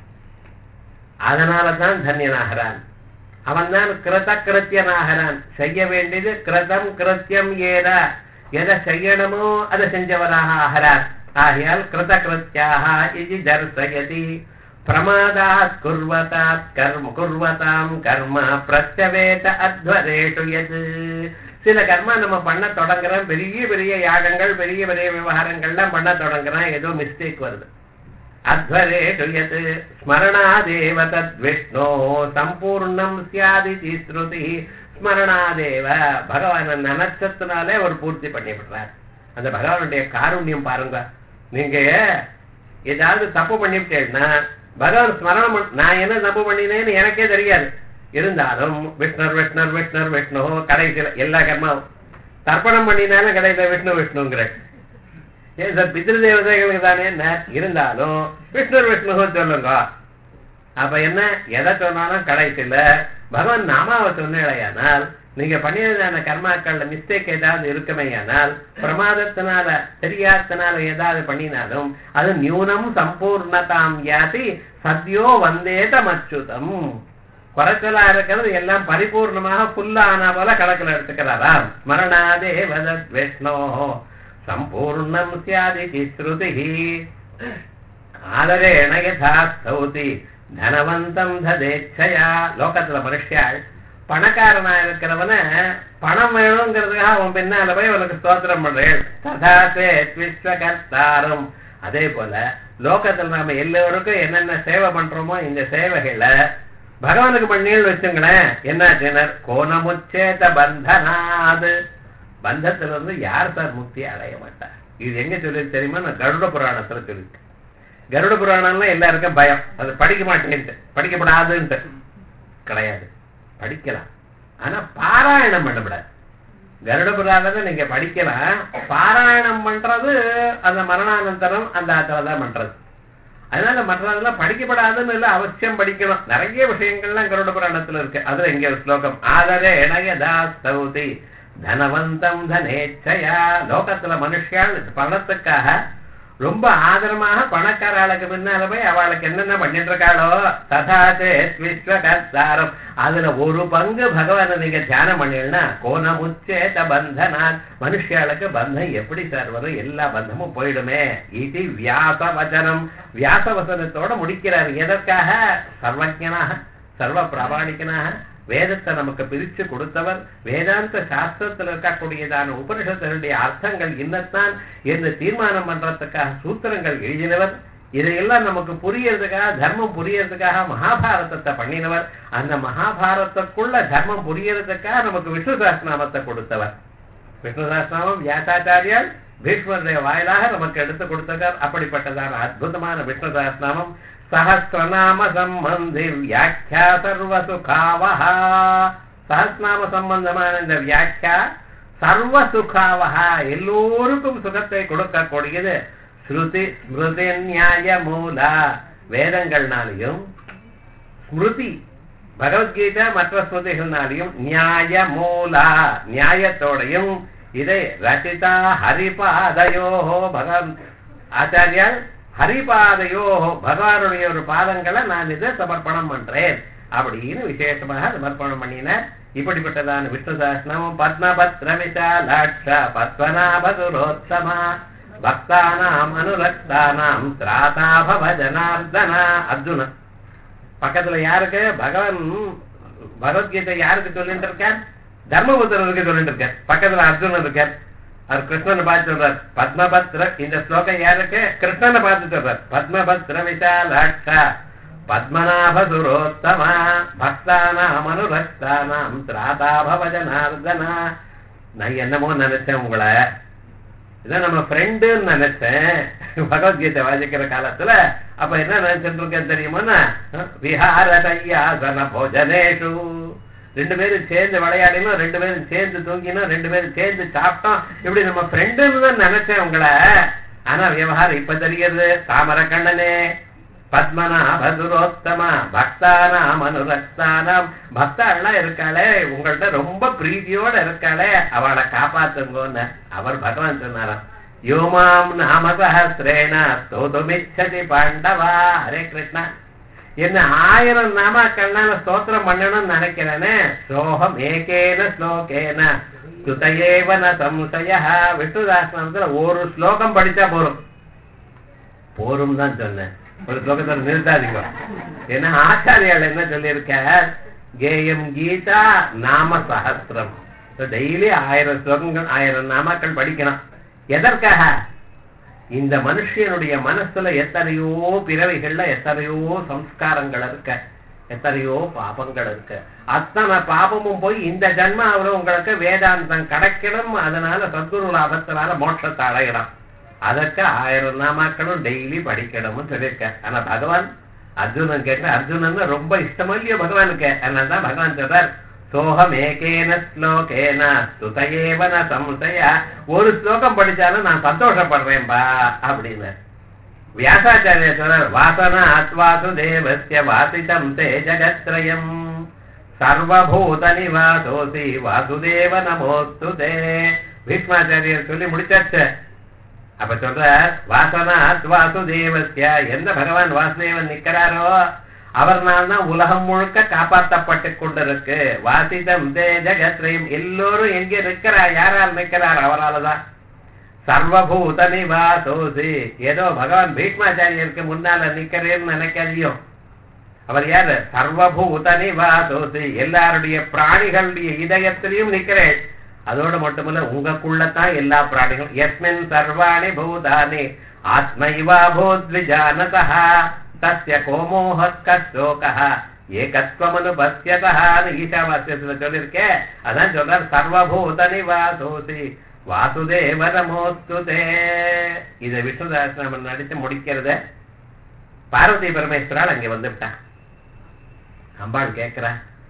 அதனால தான் தன்யனாகிறான் அவன் தான் கிருத கிருத்தியனாகிறான் செய்ய வேண்டியது கிருதம் கிருத்தியம் ஏத எதை செய்யணுமோ அதை செஞ்சவனாக ஆகிறார் ஆகையால் கிருத கிருத்தியாக இது தர்சயதி பிரமாதாத் குர்வதாத் கர்ம குர்வதாம் கர்ம பிரத்யவேத அத்வரேஷு எது சில கர்மா நம்ம பண்ண தொடங்குறோம் பெரிய பெரிய யாகங்கள் பெரிய பெரிய விவகாரங்கள்லாம் பண்ண தொடங்குறோம் ஏதோ மிஸ்டேக் வருது அத்வரேஷு எது ஸ்மரணாதேவ தத் விஷ்ணோ சம்பூர்ணம் சியாதி ஸ்ருதி ஸ்மரணாதேவ பகவான நினைச்சதுனாலே ஒரு பூர்த்தி பண்ணி விடுறார் அந்த பகவானுடைய காருண்யம் பாருங்க நீங்க ஏதாவது தப்பு பண்ணிவிட்டேன்னா பகவான் ஸ்மரணம் பண்ண- நான் என்ன தப்பு பண்ணினேன்னு எனக்கே தெரியாது இருந்தாலும் விஷ்ணர் விஷ்ணர் விஷ்ணர் விஷ்ணு கடைசியில் எல்லா கர்மாவும் தர்ப்பணம் பண்ணினாலும் கடைசியில் விஷ்ணு விஷ்ணுங்கிற ஏன் சார் பித்ரு தேவதைகளுக்கு தானே என்ன இருந்தாலும் விஷ்ணு விஷ்ணு சொல்லுங்க அப்ப என்ன எதை சொன்னாலும் கடைசியில பகவான் நாமாவை சொன்னேடையானால் நீங்க பண்ணியதான கர்மாக்கள்ல மிஸ்டேக் ஏதாவது இருக்குமேயானால் பிரமாதத்தினால தெரியாதனால ஏதாவது பண்ணினாலும் அது நியூனம் சம்பூர்ணதாம் யாதி சத்யோ வந்தேத மச்சுதம் குறைச்சலா இருக்கிறது எல்லாம் பரிபூர்ணமாக ஃபுல்லா ஆனா போல கணக்குல எடுத்துக்கிறாராம் ஸ்மரணாதே வதத் விஷ்ணோ சம்பூர்ணம் சியாதி ஸ்ருதி ஆதரேண யதா ஸ்தௌதி தனவந்தம் ததேச்சயா லோகத்துல மனுஷியாள் பணக்காரனா இருக்கிறவன பணம் வேணுங்கிறதுக்காக அவன் பின்னால போய் அவனுக்கு ஸ்தோத்திரம் பண்றேன் ததாசே விஸ்வகர்த்தாரம் அதே போல லோகத்துல நாம எல்லோருக்கும் என்னென்ன சேவை பண்றோமோ இந்த சேவைகளை பகவானுக்கு பண்ணீங்கன்னு வச்சுங்களேன் என்னாச்சுனர் கோணமுச்சேத பந்தனாது பந்தத்துல இருந்து யார் சார் முக்தியை அடைய மாட்டார் இது எங்க சொல்லி தெரியுமா நான் கருட புராணத்துல சொல்லிருக்கேன் கருட புராணம்னா எல்லாருக்கும் பயம் அது படிக்க மாட்டேன்ட்டு படிக்கப்படாதுன்ட்டு கிடையாது படிக்கலாம் ஆனா பாராயணம் பண்ணக்கூடாது கருட புராணத்தை நீங்க படிக்கலாம் பாராயணம் பண்றது அந்த மரணானந்தரம் அந்த ஆத்துல தான் பண்றது அதனால மற்றதெல்லாம் படிக்கப்படாதுன்னு இல்ல அவசியம் படிக்கணும் நிறைய விஷயங்கள்லாம் கருட புராணத்துல இருக்கு அதுல இங்க ஒரு ஸ்லோகம் ஆதரே இணையதா சௌதி தனவந்தம் தனேச்சயா லோகத்துல மனுஷியால் பணத்துக்காக ரொம்ப ஆதரமாக பணக்கார ஆளுக்கு பின்னால போய் அவளுக்கு என்னென்ன பண்ணிட்டு இருக்காளோ ததாச்சே விஸ்வகர்த்தாரம் அதுல ஒரு பங்கு பகவானை நீங்க தியானம் பண்ணீங்கன்னா கோணமுச்சேத பந்தனால் மனுஷியாளுக்கு பந்தம் எப்படி சார் வரும் எல்லா பந்தமும் போயிடுமே இது வியாச வச்சனம் வியாச வசனத்தோட முடிக்கிறார் எதற்காக சர்வஜனாக சர்வ பிராமணிகனாக வேதத்தை நமக்கு பிரிச்சு கொடுத்தவர் வேதாந்த சாஸ்திரத்தில் இருக்கக்கூடியதான உபனிஷத்தினுடைய அர்த்தங்கள் இன்னத்தான் என்று தீர்மானம் பண்றதுக்காக சூத்திரங்கள் எழுதினவர் இதையெல்லாம் நமக்கு புரியறதுக்காக தர்மம் புரியறதுக்காக மகாபாரதத்தை பண்ணினவர் அந்த மகாபாரதத்துக்குள்ள தர்மம் புரியறதுக்காக நமக்கு விஷ்ணு சாஸ்திரநாமத்தை கொடுத்தவர் விஷ்ணு சாஸ்திரநாமம் வியாசாச்சாரியால் பீஷ்மருடைய வாயிலாக நமக்கு எடுத்து கொடுத்தவர் அப்படிப்பட்டதான அற்புதமான விஷ்ணு சாஸ்திரநாமம் சஹசிரநாம சம்பந்தி வியாக்கியா சர்வ சுகாவஹா சஹஸ்நாம சம்பந்தமான இந்த வியாக்கியா சர்வ சுகாவஹா எல்லோருக்கும் சுகத்தை கொடுக்கக்கூடியது ஸ்ருதி ஸ்மிருதி நியாய மூலா வேதங்கள்னாலையும் ஸ்மிருதி பகவத்கீதை மற்ற ஸ்மிருதிகள்னாலையும் நியாய மூலா நியாயத்தோடையும் இதை ரச்சிதா ஹரிபாதையோ பகவான் ஆச்சாரியால் ஹரிபாதையோ பகவானுடைய ஒரு பாதங்களை நான் இதை சமர்ப்பணம் பண்றேன் அப்படின்னு விசேஷமாக சமர்ப்பணம் பண்ணின இப்படிப்பட்டதான விஷ்ணு சாஸ்திரமும் பத்மபத்ர விசாலாட்ச பத்மநாபதுரோத்தமா பக்தானாம் அனுரக்தானாம் திராதாபவ ஜனார்தனா அர்ஜுனன் பக்கத்துல யாருக்கு பகவான் பகவத்கீதை யாருக்கு சொல்லிட்டு இருக்கார் தர்மபுத்திரருக்கு சொல்லிட்டு இருக்கார் பக்கத்துல அர்ஜுனன் இருக்கார் அவர் கிருஷ்ணனை பார்த்து சொல்றார் பத்மபத்ர இந்த ஸ்லோகம் யாருக்கு கிருஷ்ணனை பார்த்து சொல்றார் பத்மபத்ர விசாலாட்சா பத்மநாப சுரோத்தமா பக்தானாம் அனுரக்தானாம் திராதாபவ ஜனார்தனா நான் என்னமோ நினைச்சேன் உங்களை இதான் நம்ம ஃப்ரெண்டுன்னு நினைச்சேன் பகவத்கீதை வாசிக்கிற காலத்துல அப்ப என்ன நினைச்சிட்டு இருக்கேன் தெரியுமா விஹார தையாசன போஜனேஷு ரெண்டு பேரும் சேர்ந்து விளையாடினோம் ரெண்டு பேரும் சேர்ந்து தூங்கினோம் ரெண்டு பேரும் சேர்ந்து சாப்பிட்டோம் இப்படி நம்ம ஃப்ரெண்டுன்னு தான் நினைச்சேன் உங்களை ஆனா விவகாரம் இப்ப தெரிகிறது தாமர கண்ணனே பத்மநாபதுரோத்தமா பக்தானாம் அனுரக்தானாம் பக்தாள்லாம் இருக்காளே உங்கள்ட்ட ரொம்ப பிரீதியோட இருக்காளே அவளை காப்பாத்துங்கன்னு அவர் பகவான் சொன்னாராம் யோமாம் நாம சஹசிரேன ஸ்தோதுமிச்சதி பாண்டவா ஹரே கிருஷ்ணா என்ன ஆயிரம் நாமாக்கள்னால ஸ்தோத்திரம் பண்ணணும்னு நினைக்கிறேனே சோகம் ஏகேன ஸ்லோகேன சுதையேவன சம்சய விஷ்ணுதாசனத்துல ஒரு ஸ்லோகம் படிச்சா போரும் போரும் தான் சொன்னேன் ஒரு ஸ்லோகத்தை நிறுத்தாதீங்க ஏன்னா ஆச்சாரியால் என்ன சொல்லியிருக்கார் கேயம் கீதா நாம சஹசிரம் டெய்லி ஆயிரம் ஸ்லோகங்கள் ஆயிரம் நாமாக்கள் படிக்கணும் எதற்காக இந்த மனுஷனுடைய மனசுல எத்தனையோ பிறவைகள்ல எத்தனையோ சம்ஸ்காரங்கள் இருக்க எத்தனையோ பாபங்கள் இருக்கு அத்தனை பாபமும் போய் இந்த ஜன்மாவில் உங்களுக்கு வேதாந்தம் கிடைக்கணும் அதனால சத்குரு லாபத்தினால மோட்சத்தை அடையலாம் அதற்கு ஆயிரம் நாமாக்களும் டெய்லி படிக்கணும்னு சொல்லியிருக்கார் ஆனா பகவான் அர்ஜுனன் கேட்ட அர்ஜுனன் ரொம்ப இஷ்டமோ இல்லையோ பகவானுக்கு அதனால தான் பகவான் சொல்றார் சோகம் ஏகேன ஸ்லோகேன சுதையேவன சம்சய ஒரு ஸ்லோகம் படிச்சாலும் நான் சந்தோஷப்படுறேன்பா அப்படின்னு வியாசாச்சாரிய சொல்றார் வாசனா ஆத்வாசு தேவஸ்ய வாசிதம் தே ஜகத்ரயம் சர்வபூத நிவாசோசி வாசுதேவ நமோஸ்து தே பீஷ்மாச்சாரியர் சொல்லி முடிச்சாச்சு அப்ப சொல்ற வாசனாத் வாசுதேவஸ்ய எந்த பகவான் வாசுதேவன் நிக்கிறாரோ அவர்னால் தான் உலகம் முழுக்க காப்பாற்றப்பட்டு கொண்டிருக்கு வாசிதம் தே ஜகத்ரயம் எல்லோரும் எங்கே நிற்கிறார் யாரால் நிற்கிறார் அவரால் தான் சர்வபூத நிவாசோசி ஏதோ பகவான் பீஷ்மாச்சாரியருக்கு முன்னால நிக்கிறேன்னு நினைக்காதியோ அவர் யாரு சர்வபூத நிவாசோசி எல்லாருடைய பிராணிகளுடைய இதயத்திலையும் நிக்கிறேன் அதோடு மட்டுமல்ல உங்களுக்குள்ளதான் எல்லா பிராணிகளும் எஸ்மின் சர்வாணி பூதானி ஆத்மைவா பூத்விஜானதா தஸ்ய கோமோஹ கஷோகா ஏகத்வமனு பசியதான்னு ஈஷாவாசியத்துல சொல்லியிருக்கேன் அதான் சொல்றார் சர்வபூத நிவாசோசி வாசுதேவ நமோஸ்துதே இதை விஷ்ணு சஹஸ்ரநாமம் நடித்து முடிக்கிறத பார்வதி பரமேஸ்வரால் அங்கே வந்து விட்டான் அம்பாள் கேட்கிறா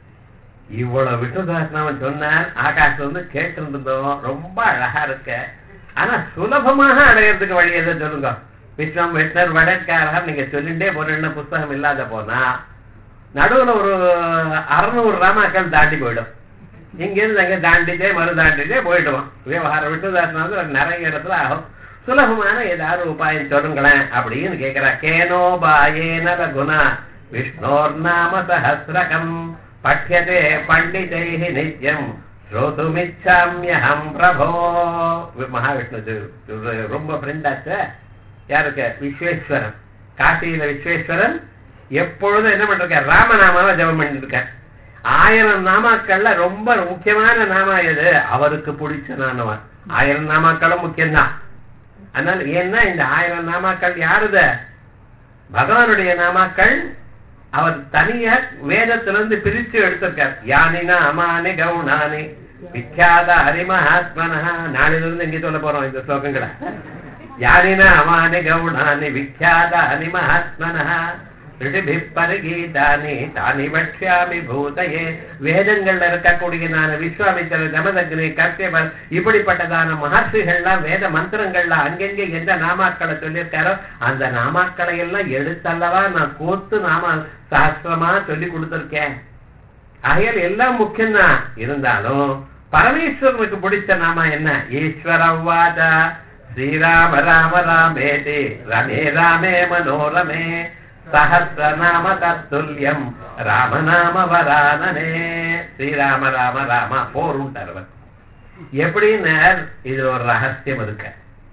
இவ்வளவு விஷ்ணு சஹஸ்ரநாமம் சொன்னார் ஆகாசம் வந்து கேட்டு இருந்தோம் ரொம்ப அழகா இருக்க ஆனா சுலபமாக அடையிறதுக்கு வழி எதை சொல்லுங்க விஸ்வம் விஷ்ணர் வடக்காரர் நீங்க சொல்லிட்டே போறேன்னு புஸ்தகம் இல்லாத போனா நடுவுல ஒரு அறுநூறு ராமாக்கள் தாண்டி போயிடும் இங்கிருந்து அங்க தாண்டிட்டே மறு தாண்டிட்டே போயிடுவோம் விவகாரம் விட்டுதாசனம் நிறைய இடத்துல ஆகும் சுலபமான ஏதாவது உபாயம் சொல்லுங்களேன் அப்படின்னு கேக்குறா கேனோ பாயேன ரகுணா விஷ்ணோர் நாம சஹசிரகம் பட்யதே பண்டிதை நித்யம் ஸ்ரோதுமிச்சாமியகம் பிரபோ மகாவிஷ்ணு ரொம்ப ஃப்ரெண்டாச்ச யாருக்கு விஸ்வேஸ்வரன் காசியில விஸ்வேஸ்வரன் எப்பொழுதும் என்ன பண்ணிருக்கார் ராமநாமாவை ஜபம் பண்ணிட்டு இருக்கார் ஆயிரம் நாமாக்கள்ல ரொம்ப முக்கியமான நாமா எது அவருக்கு பிடிச்ச நாம ஆயிரம் நாமாக்களும் முக்கியம்தான் அதனால ஏன்னா இந்த ஆயிரம் நாமாக்கள் யாருத பகவானுடைய நாமாக்கள் அவர் தனியா வேதத்திலிருந்து பிரிச்சு எடுத்திருக்கார் யானினா அமானி கவுனானி விख्याத ஹரிமஹாத்மனா நாளிலிருந்து இங்கே சொல்ல போறோம் இந்த ஸ்லோகங்களை யானினா அமானி கவுனானி விख्याத ஹரிமஹாத்மனா ரிஷிபி பரிகீதானி தானி வட்சியாமி பூதையே வேதங்கள்ல இருக்கக்கூடிய நான் விஸ்வாமித்திர ஜமதக்னி கர்த்தியபர் இப்படிப்பட்டதான மகர்ஷிகள்லாம் வேத மந்திரங்கள்ல அங்கெங்கே எந்த நாமாக்களை சொல்லியிருக்காரோ அந்த நாமாக்களை எல்லாம் எடுத்தல்லவா நான் கோத்து நாம சாஸ்திரமா சொல்லி கொடுத்திருக்கேன் ஆகையால் எல்லாம் முக்கியம்தான் இருந்தாலும் பரமேஸ்வரனுக்கு பிடிச்ச நாம என்ன ஈஸ்வரவாஜா ஸ்ரீராம ராம ராமேதி ரமே ராமே மனோரமே சஹசிரநாம தத்துல்யம் ராமநாம வரானனே ஸ்ரீராம ராம ராமா போர் உண்டார் எப்படின்னு இது ஒரு ரகசியம் இருக்கு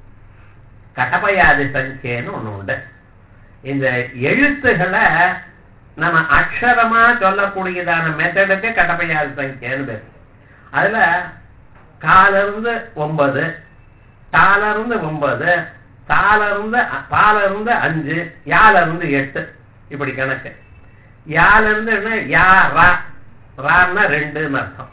கடப்பயாதி சங்கேன்னு ஒண்ணு உண்டு இந்த எழுத்துகளை நம்ம அக்ஷரமா சொல்லக்கூடியதான மெத்தடுக்கு கடப்பையாதி சங்கேன்னு பேர் அதுல கால இருந்து ஒன்பது தால இருந்து ஒன்பது தால இருந்து பால இருந்து அஞ்சு யால இருந்து எட்டு இப்படி கணக்கு யால இருந்து என்ன யா ரா ரான்னா ரெண்டுன்னு அர்த்தம்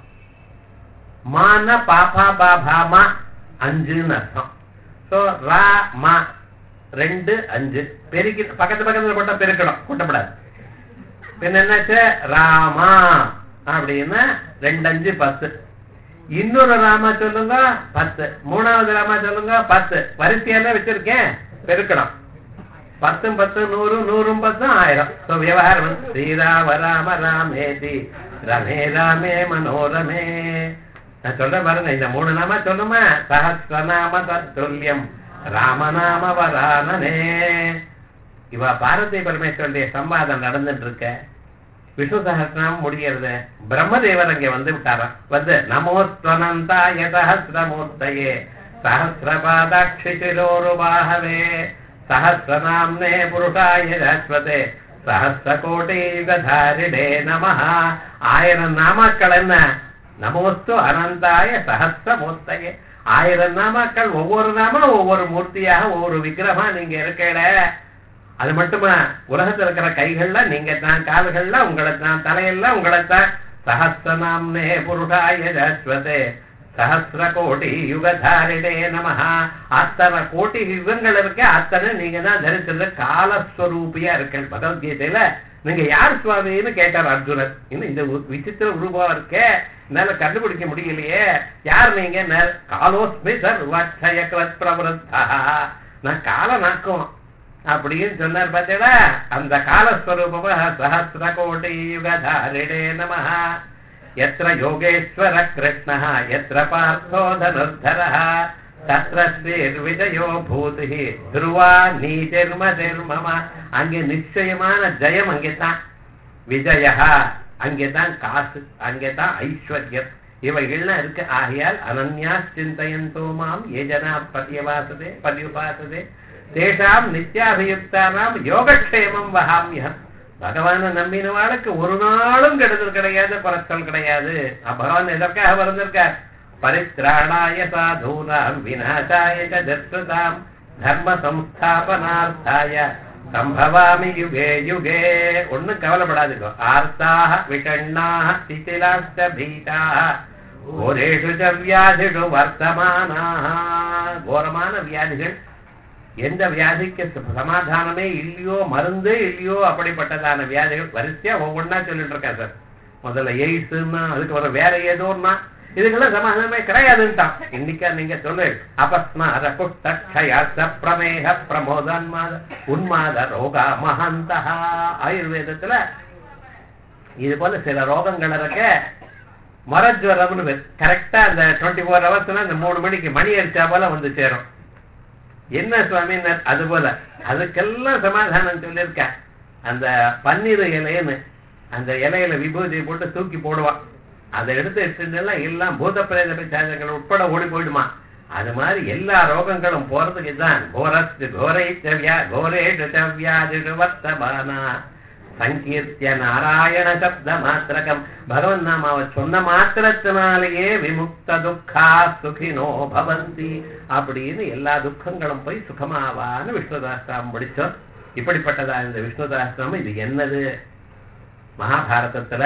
மான பாப்பா பாபாமா அஞ்சுன்னு அர்த்தம் ஸோ ரா மா ரெண்டு அஞ்சு பெருக்கி பக்கத்து பக்கத்துல போட்டா பெருக்கணும் கூட்டப்படாது பின்ன என்னாச்சு ராமா அப்படின்னா ரெண்டு அஞ்சு பத்து இன்னொரு ராமா சொல்லுங்க பத்து மூணாவது ராமா சொல்லுங்க பத்து வரிசையெல்லாம் வச்சிருக்கேன் பெருக்கணும் பத்தும் பத்து நூறு நூறும் பத்தும் ஆயிரம் ஸோ விவகாரம் ஸ்ரீராம ராம ராமேதி ரமே ராமே மனோரமே நான் சொல்றேன் பாருங்க இந்த மூணு நாம சொல்லுமா சஹசிரநாம தத்துல்யம் ராமநாம வரானனே இவ பாரதி பரமேஸ்வருடைய சம்பாதம் நடந்துட்டு இருக்க விஷ்ணு சகசிரநாமம் முடிகிறது பிரம்மதேவர் அங்கே வந்து விட்டாராம் வந்து நமோஸ்வனந்தாய சஹசிரமூர்த்தயே சஹசிரபாதாட்சிரோருபாகவே சஹசிரநாம்னே புருஷாய சாஸ்வதே சஹசிரகோட்டீகதாரிடே நம ஆயிரம் நாமாக்கள் என்ன நமோஸ்து அனந்தாய சஹசிரமூர்த்தையே ஆயிரம் நாமாக்கள் ஒவ்வொரு நாமா ஒவ்வொரு மூர்த்தியாக ஒவ்வொரு விக்கிரமா நீங்க இருக்கல அது மட்டுமா உலகத்துல இருக்கிற கைகள்ல நீங்க தான் கால்கள்ல உங்களை தான் தலையெல்லாம் உங்களை தான் சஹசிரநாம்னே புருஷாய ஜஸ்வதே சஹசிர கோடி யுகதாரிடே நமஹ அத்தனை கோட்டி யுகங்கள் இருக்க அத்தனை நீங்க தான் தரிசித்த காலஸ்வரூபியா இருக்கேன் பகவத்கீதையில நீங்க யார் சுவாமின்னு கேட்டார் அர்ஜுனன் இன்னும் இந்த உ- விசித்திர உருவம் இருக்கே என்னால கண்டுபிடிக்க முடியலையே யார் நீங்க ந- காலோஸ்மி சர்வக்ஷயக்ரத் பிரவருத்தா நான் கால நாக்கும் அப்படின்னு சொன்னார் பார்த்தீங்களா அந்த காலஸ்வரூபமா சஹசிர கோடி யுகதாரிடே நமஹ यत्र योगेश्वर कृष्णः यत्र पार्थो धनुर्धरः तत्र ஸ்ரீர்விஜயோ பூதி துருவா நீதிர்மதிர்மம அங்கே நிச்சயமான ஜெயம் அங்கேதான் விஜயா அங்கேதான் காசு அங்கேதான் ஐஸ்வர்யம் இவைகள்லாம் இருக்கு ஆகையால் அனன்யா சிந்தையந்தோ மாம் ஏஜனா பர்யவாசதே பர்யுபாசதே தேஷாம் நித்யாபியுக்தானாம் யோகக்ஷேமம் வகாமியம் பகவானை நம்பினவாளுக்கு ஒரு நாளும் கெடுதல் கிடையாது குறைச்சல் கிடையாது அஹ் பகவான் எதற்காக வந்திருக்கார் பரித்ராணாய சாதூனாம் விநாசாய ச தர்ஷதாம் தர்ம சம்ஸ்தாபனார்த்தாய சம்பவாமி யுகே யுகே ஒண்ணும் கவலைப்படாதுங்க ஆர்த்தாக விஷண்ணாக சிதிலாஷ்ட பீதாக கோரேஷு ச வியாதிஷு வர்த்தமானாக கோரமான வியாதிகள் எந்த வியாதிக்கு ச- சமாதானமே இல்லையோ மருந்தே இல்லையோ அப்படிப்பட்டதான வியாதிகள் வரிசையா ஒவ்வொன்றா சொல்லிட்டு இருக்கேன் சார் முதல்ல எய்ட்ஸ்னா அதுக்கு வர வேற ஏதோன்னா இதுக்கெல்லாம் சமாதானமே கிடையாதுன்ட்டான் இன்னைக்கா நீங்க சொல்லு அபஸ்மார குஷ்டக்ஷயாச பிரமேக பிரமோதன்மாத உன்மாத ரோகா மகந்தா ஆயுர்வேதத்துல இது போல சில ரோகங்கள் இருக்க மரஜ்வரம்னு கரெக்டா அந்த டுவெண்ட்டி ஃபோர் ஹவர்ஸ்ல இந்த மூணு மணிக்கு மணி அடிச்சா போல வந்து சேரும் என்ன சுவாமினர் அது போல அதுக்கெல்லாம் சமாதானம் சொல்லியிருக்க அந்த பன்னீர் இலைன்னு அந்த இலையில விபூதி போட்டு தூக்கி போடுவான் அதை எடுத்து எடுத்துட்டுல எல்லாம் பூத பிரேத பிசாசங்கள் உட்பட ஓடி போயிடுமா அது மாதிரி எல்லா ரோகங்களும் போறதுக்கு தான் கோரஸ்து கோரை சவ்யா கோரே வியாதிடு வர்த்தமானா சங்கீர்த்திய நாராயண சப்த மாத்திரகம் பகவன் நாமாவை சொன்ன மாத்திரத்தினாலேயே விமுக்த துக்கா சுகினோ பவந்தி அப்படின்னு எல்லா துக்கங்களும் போய் சுகமாவான்னு விஷ்ணுதாஸ்திரம் படிச்சோம் இப்படிப்பட்டதா இந்த விஷ்ணுதாஸ்திரம் இது என்னது மகாபாரதத்துல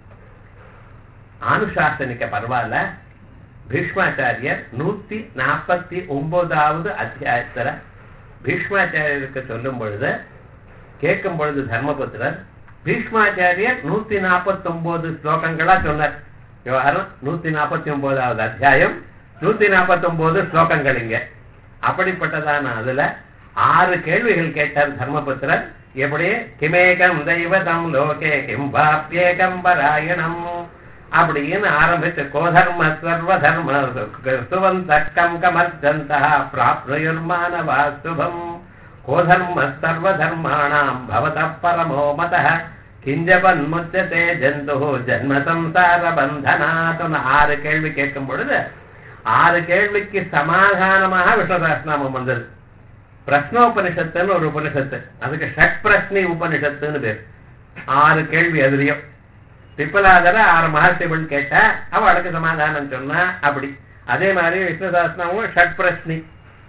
ஆனுசாசனிக்க பரவாயில்ல பீஷ்மாச்சாரியர் நூத்தி நாற்பத்தி ஒன்பதாவது அத்தியாயத்துல பீஷ்மாச்சாரியருக்கு சொல்லும் பொழுது கேட்கும் பொழுது தர்மபுத்திரர் பீஷ்மாச்சாரியர் நூத்தி நாற்பத்தி ஒன்பது ஸ்லோகங்களா சொன்னார் விவகாரம் நூத்தி நாற்பத்தி ஒன்பதாவது அத்தியாயம் நூத்தி நாற்பத்தி ஒன்பது ஸ்லோகங்கள் இங்க அப்படிப்பட்டதான அதுல ஆறு கேள்விகள் கேட்டார் தர்மபுத்திரர் எப்படி கிமேகம் தெய்வதம் லோகே கிம் பாப்யேகம் பராயணம் அப்படின்னு ஆரம்பிச்சு கோதர்ம சர்வ தர்ம சுவந்தக்கம் கமர்ஜந்தா பிராப்னுயுர்மானவா சுபம் கோதர்ம சர்வ தர்மாணாம் பவத பரமோ மத கிஞ்சபன்முச்சதே ஜந்து ஜன்ம சம்சார பந்தனாத்துன்னு ஆறு கேள்வி கேட்கும் பொழுது ஆறு கேள்விக்கு சமாதானமாக விஸ்வசாஸ்திரநாமம் வந்தது பிரஸ்னோபனிஷத்துன்னு ஒரு உபனிஷத்து அதுக்கு ஷட் பிரஸ்னி உபனிஷத்துன்னு பேர் ஆறு கேள்வி அதுலயும் திப்பலாதர ஆறு மகர்ஷிகள் கேட்டா அவளுக்கு சமாதானம் சொன்னா அப்படி அதே மாதிரி விஷ்ணுசாஸ்திரமும் ஷட் பிரஸ்னி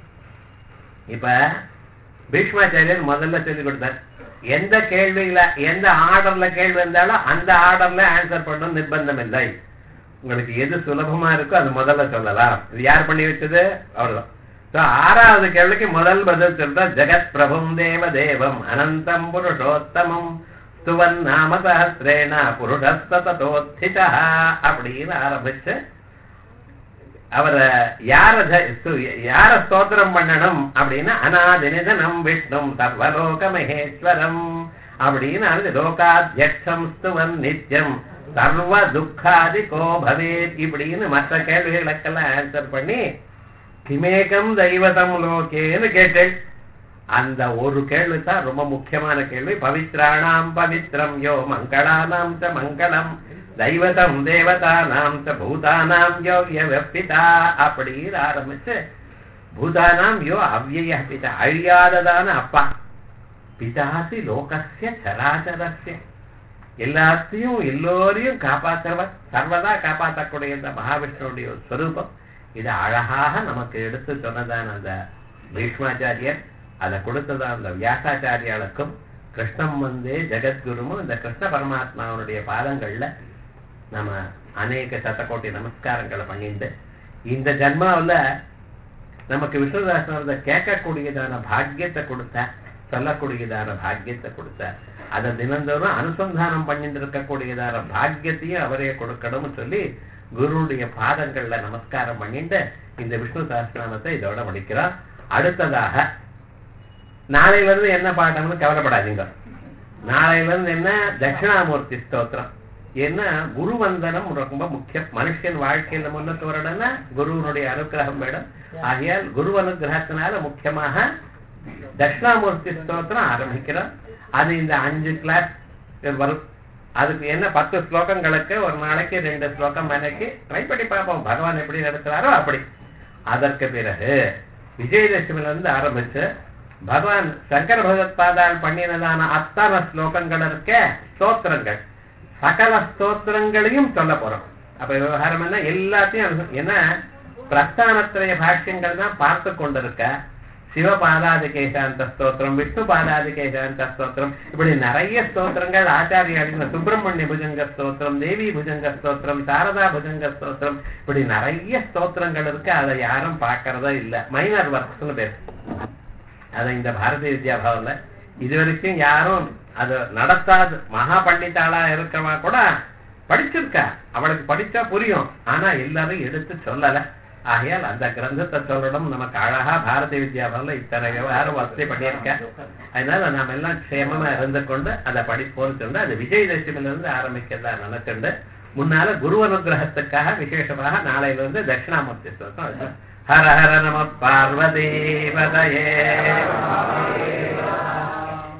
இப்ப பீஷ்மாச்சாரியர் முதல்ல சொல்லி கொடுத்தார் எந்த கேள்வியில எந்த ஆர்டர்ல கேள்வி வந்தாலும் அந்த ஆர்டர்ல ஆன்சர் பண்ணணும் நிர்பந்தம் இல்லை உங்களுக்கு எது சுலபமா இருக்கோ அது முதல்ல சொல்லலாம் இது யார் பண்ணி வச்சது அவர்தான் So, ஆறாவது கேள்விக்கு முதல் பதில் சொல்ற ஜெகத் பிரபும் தேவ தேவம் அனந்தம் புருஷோத்தமம் ஸ்துவன் நாம சஹசிரேண புருஷஸ்ததோத்திதா அப்படின்னு ஆரம்பிச்சு அவரை யார த- சு- யார ஸ்தோத்திரம் பண்ணணும் அப்படின்னா அநாதினிதனம் விஷ்ணும் சர்வலோக மகேஸ்வரம் அப்படின்னு அது லோகாத்தியக்ஷம் ஸ்துவன் நித்யம் சர்வ துக்காதி கோ பவேத் இப்படின்னு மற்ற கேள்விகளுக்கெல்லாம் ஆன்சர் பண்ணி கிமேகம் தெய்வதம் லோகேன்னு கேட்டேன் அந்த ஒரு கேள்வி தான் ரொம்ப முக்கியமான கேள்வி பவித்ராணாம் பவித்ரம் யோ மங்களானாம் ச மங்களம் தெய்வதம் தேவதானாம் ச பூதானாம் யோ வியவப்பிதா அப்படின்னு ஆரம்பிச்சு பூதானாம் யோ அவ்யய பிதா அழியாததான அப்பா பிதாசி லோகஸ்ய சராச்சரஸ்ய எல்லாத்தையும் எல்லோரையும் காப்பாற்றுறவர் சர்வதா காப்பாற்றக்கூடிய இந்த மகாவிஷ்ணுடைய ஸ்வரூபம் இது அழகாக நமக்கு எடுத்து சொன்னதான அந்த பீஷ்மாச்சாரியர் அதை கொடுத்ததான் அந்த வியாசாச்சாரியாளுக்கும் கிருஷ்ணம் வந்து ஜெகத்குருவும் இந்த கிருஷ்ண பரமாத்மாவனுடைய பாதங்கள்ல நம்ம அநேக சத்தக்கோட்டி நமஸ்காரங்களை பண்ணிட்டு இந்த ஜன்மாவுல நமக்கு விஷ்ணுதாசனத்தை கேட்கக்கூடியதான பாக்கியத்தை கொடுத்த சொல்லக்கூடியதான பாக்கியத்தை கொடுத்த அதை தினந்தோறும் அனுசந்தானம் பண்ணிட்டு இருக்கக்கூடியதான பாக்கியத்தையும் அவரே கொடுக்கணும்னு சொல்லி குருவுடைய பாதங்கள்ல நமஸ்காரம் பண்ணிட்டு இந்த விஷ்ணு சஹஸ்ரநாமத்தை இதோட முடிக்கிறோம் அடுத்ததாக நாளையில இருந்து என்ன பாட்டம்னு கவலைப்படாதீங்க நாளையில இருந்து என்ன தட்சிணாமூர்த்தி ஸ்தோத்திரம் ஏன்னா குரு வந்தனம் ரொம்ப முக்கியம் மனுஷன் வாழ்க்கையில முன்னுக்கு வரணும்னா குருவனுடைய அனுகிரகம் வேணும் ஆகையால் குரு அனுகிரகத்தினால முக்கியமாக தட்சிணாமூர்த்தி ஸ்தோத்திரம் ஆரம்பிக்கிறோம் அது இந்த அஞ்சு கிளாஸ் வரும் அதுக்கு என்ன பத்து ஸ்லோகங்களுக்கு ஒரு நாளைக்கு ரெண்டு ஸ்லோகம் எனக்கு ட்ரை பண்ணி பார்ப்போம் பகவான் எப்படி நடத்துறாரோ அப்படி அதற்கு பிறகு விஜயதசமில இருந்து ஆரம்பிச்சு பகவான் சங்கர பகவத்பாதால் பண்ணினதான அத்தனை ஸ்லோகங்கள் இருக்க ஸ்தோத்திரங்கள் சகல ஸ்தோத்திரங்களையும் சொல்ல போறோம் அப்ப விவகாரம் என்ன எல்லாத்தையும் அனு- ஏன்னா பிரஸ்தானத்திரைய பாஷ்யங்கள் தான் பார்த்து கொண்டிருக்க சிவபாதாதிகேசாந்த ஸ்தோத்திரம் விஷ்ணு பாதாதிகேசாந்த ஸ்தோத்திரம் இப்படி நிறைய ஸ்தோத்திரங்கள் ஆச்சாரியாடின சுப்பிரமணிய புஜங்க ஸ்தோத்திரம் தேவி புஜங்க ஸ்தோத்திரம் சாரதா புஜங்க ஸ்தோத்திரம் இப்படி நிறைய ஸ்தோத்திரங்கள் இருக்கு அதை யாரும் பார்க்கறதா இல்ல மைனர் ஒர்க்ஸ்னு பேர் அதை இந்த பாரதிய வித்யா பவன்ல இது வரைக்கும் யாரும் அது நடத்தாது மகா பண்டிதாளா இருக்கவா கூட படிச்சிருக்கா அவளுக்கு படிச்சா புரியும் ஆனா எல்லாரும் எடுத்து சொல்லல ஆகையால் அந்த கிரந்தத்தை சொல்லணும் நமக்கு அழகா பாரதிய வித்யா பவன்ல இத்தனை விவகாரம் வசதி பண்ணியிருக்க அதனால நாம எல்லாம் க்ஷேமமா இருந்து கொண்டு அதை படிப்போம்னு சொல்லி அது விஜயதசமில இருந்து ஆரம்பிக்கிறதா நினைச்சுண்டு முன்னால குரு அனுகிரகத்துக்காக விசேஷமாக நாளையில இருந்து தட்சிணாமூர்த்தி ஸ்தோத்திரம் ஹர ஹர நம பார்வதி பதயே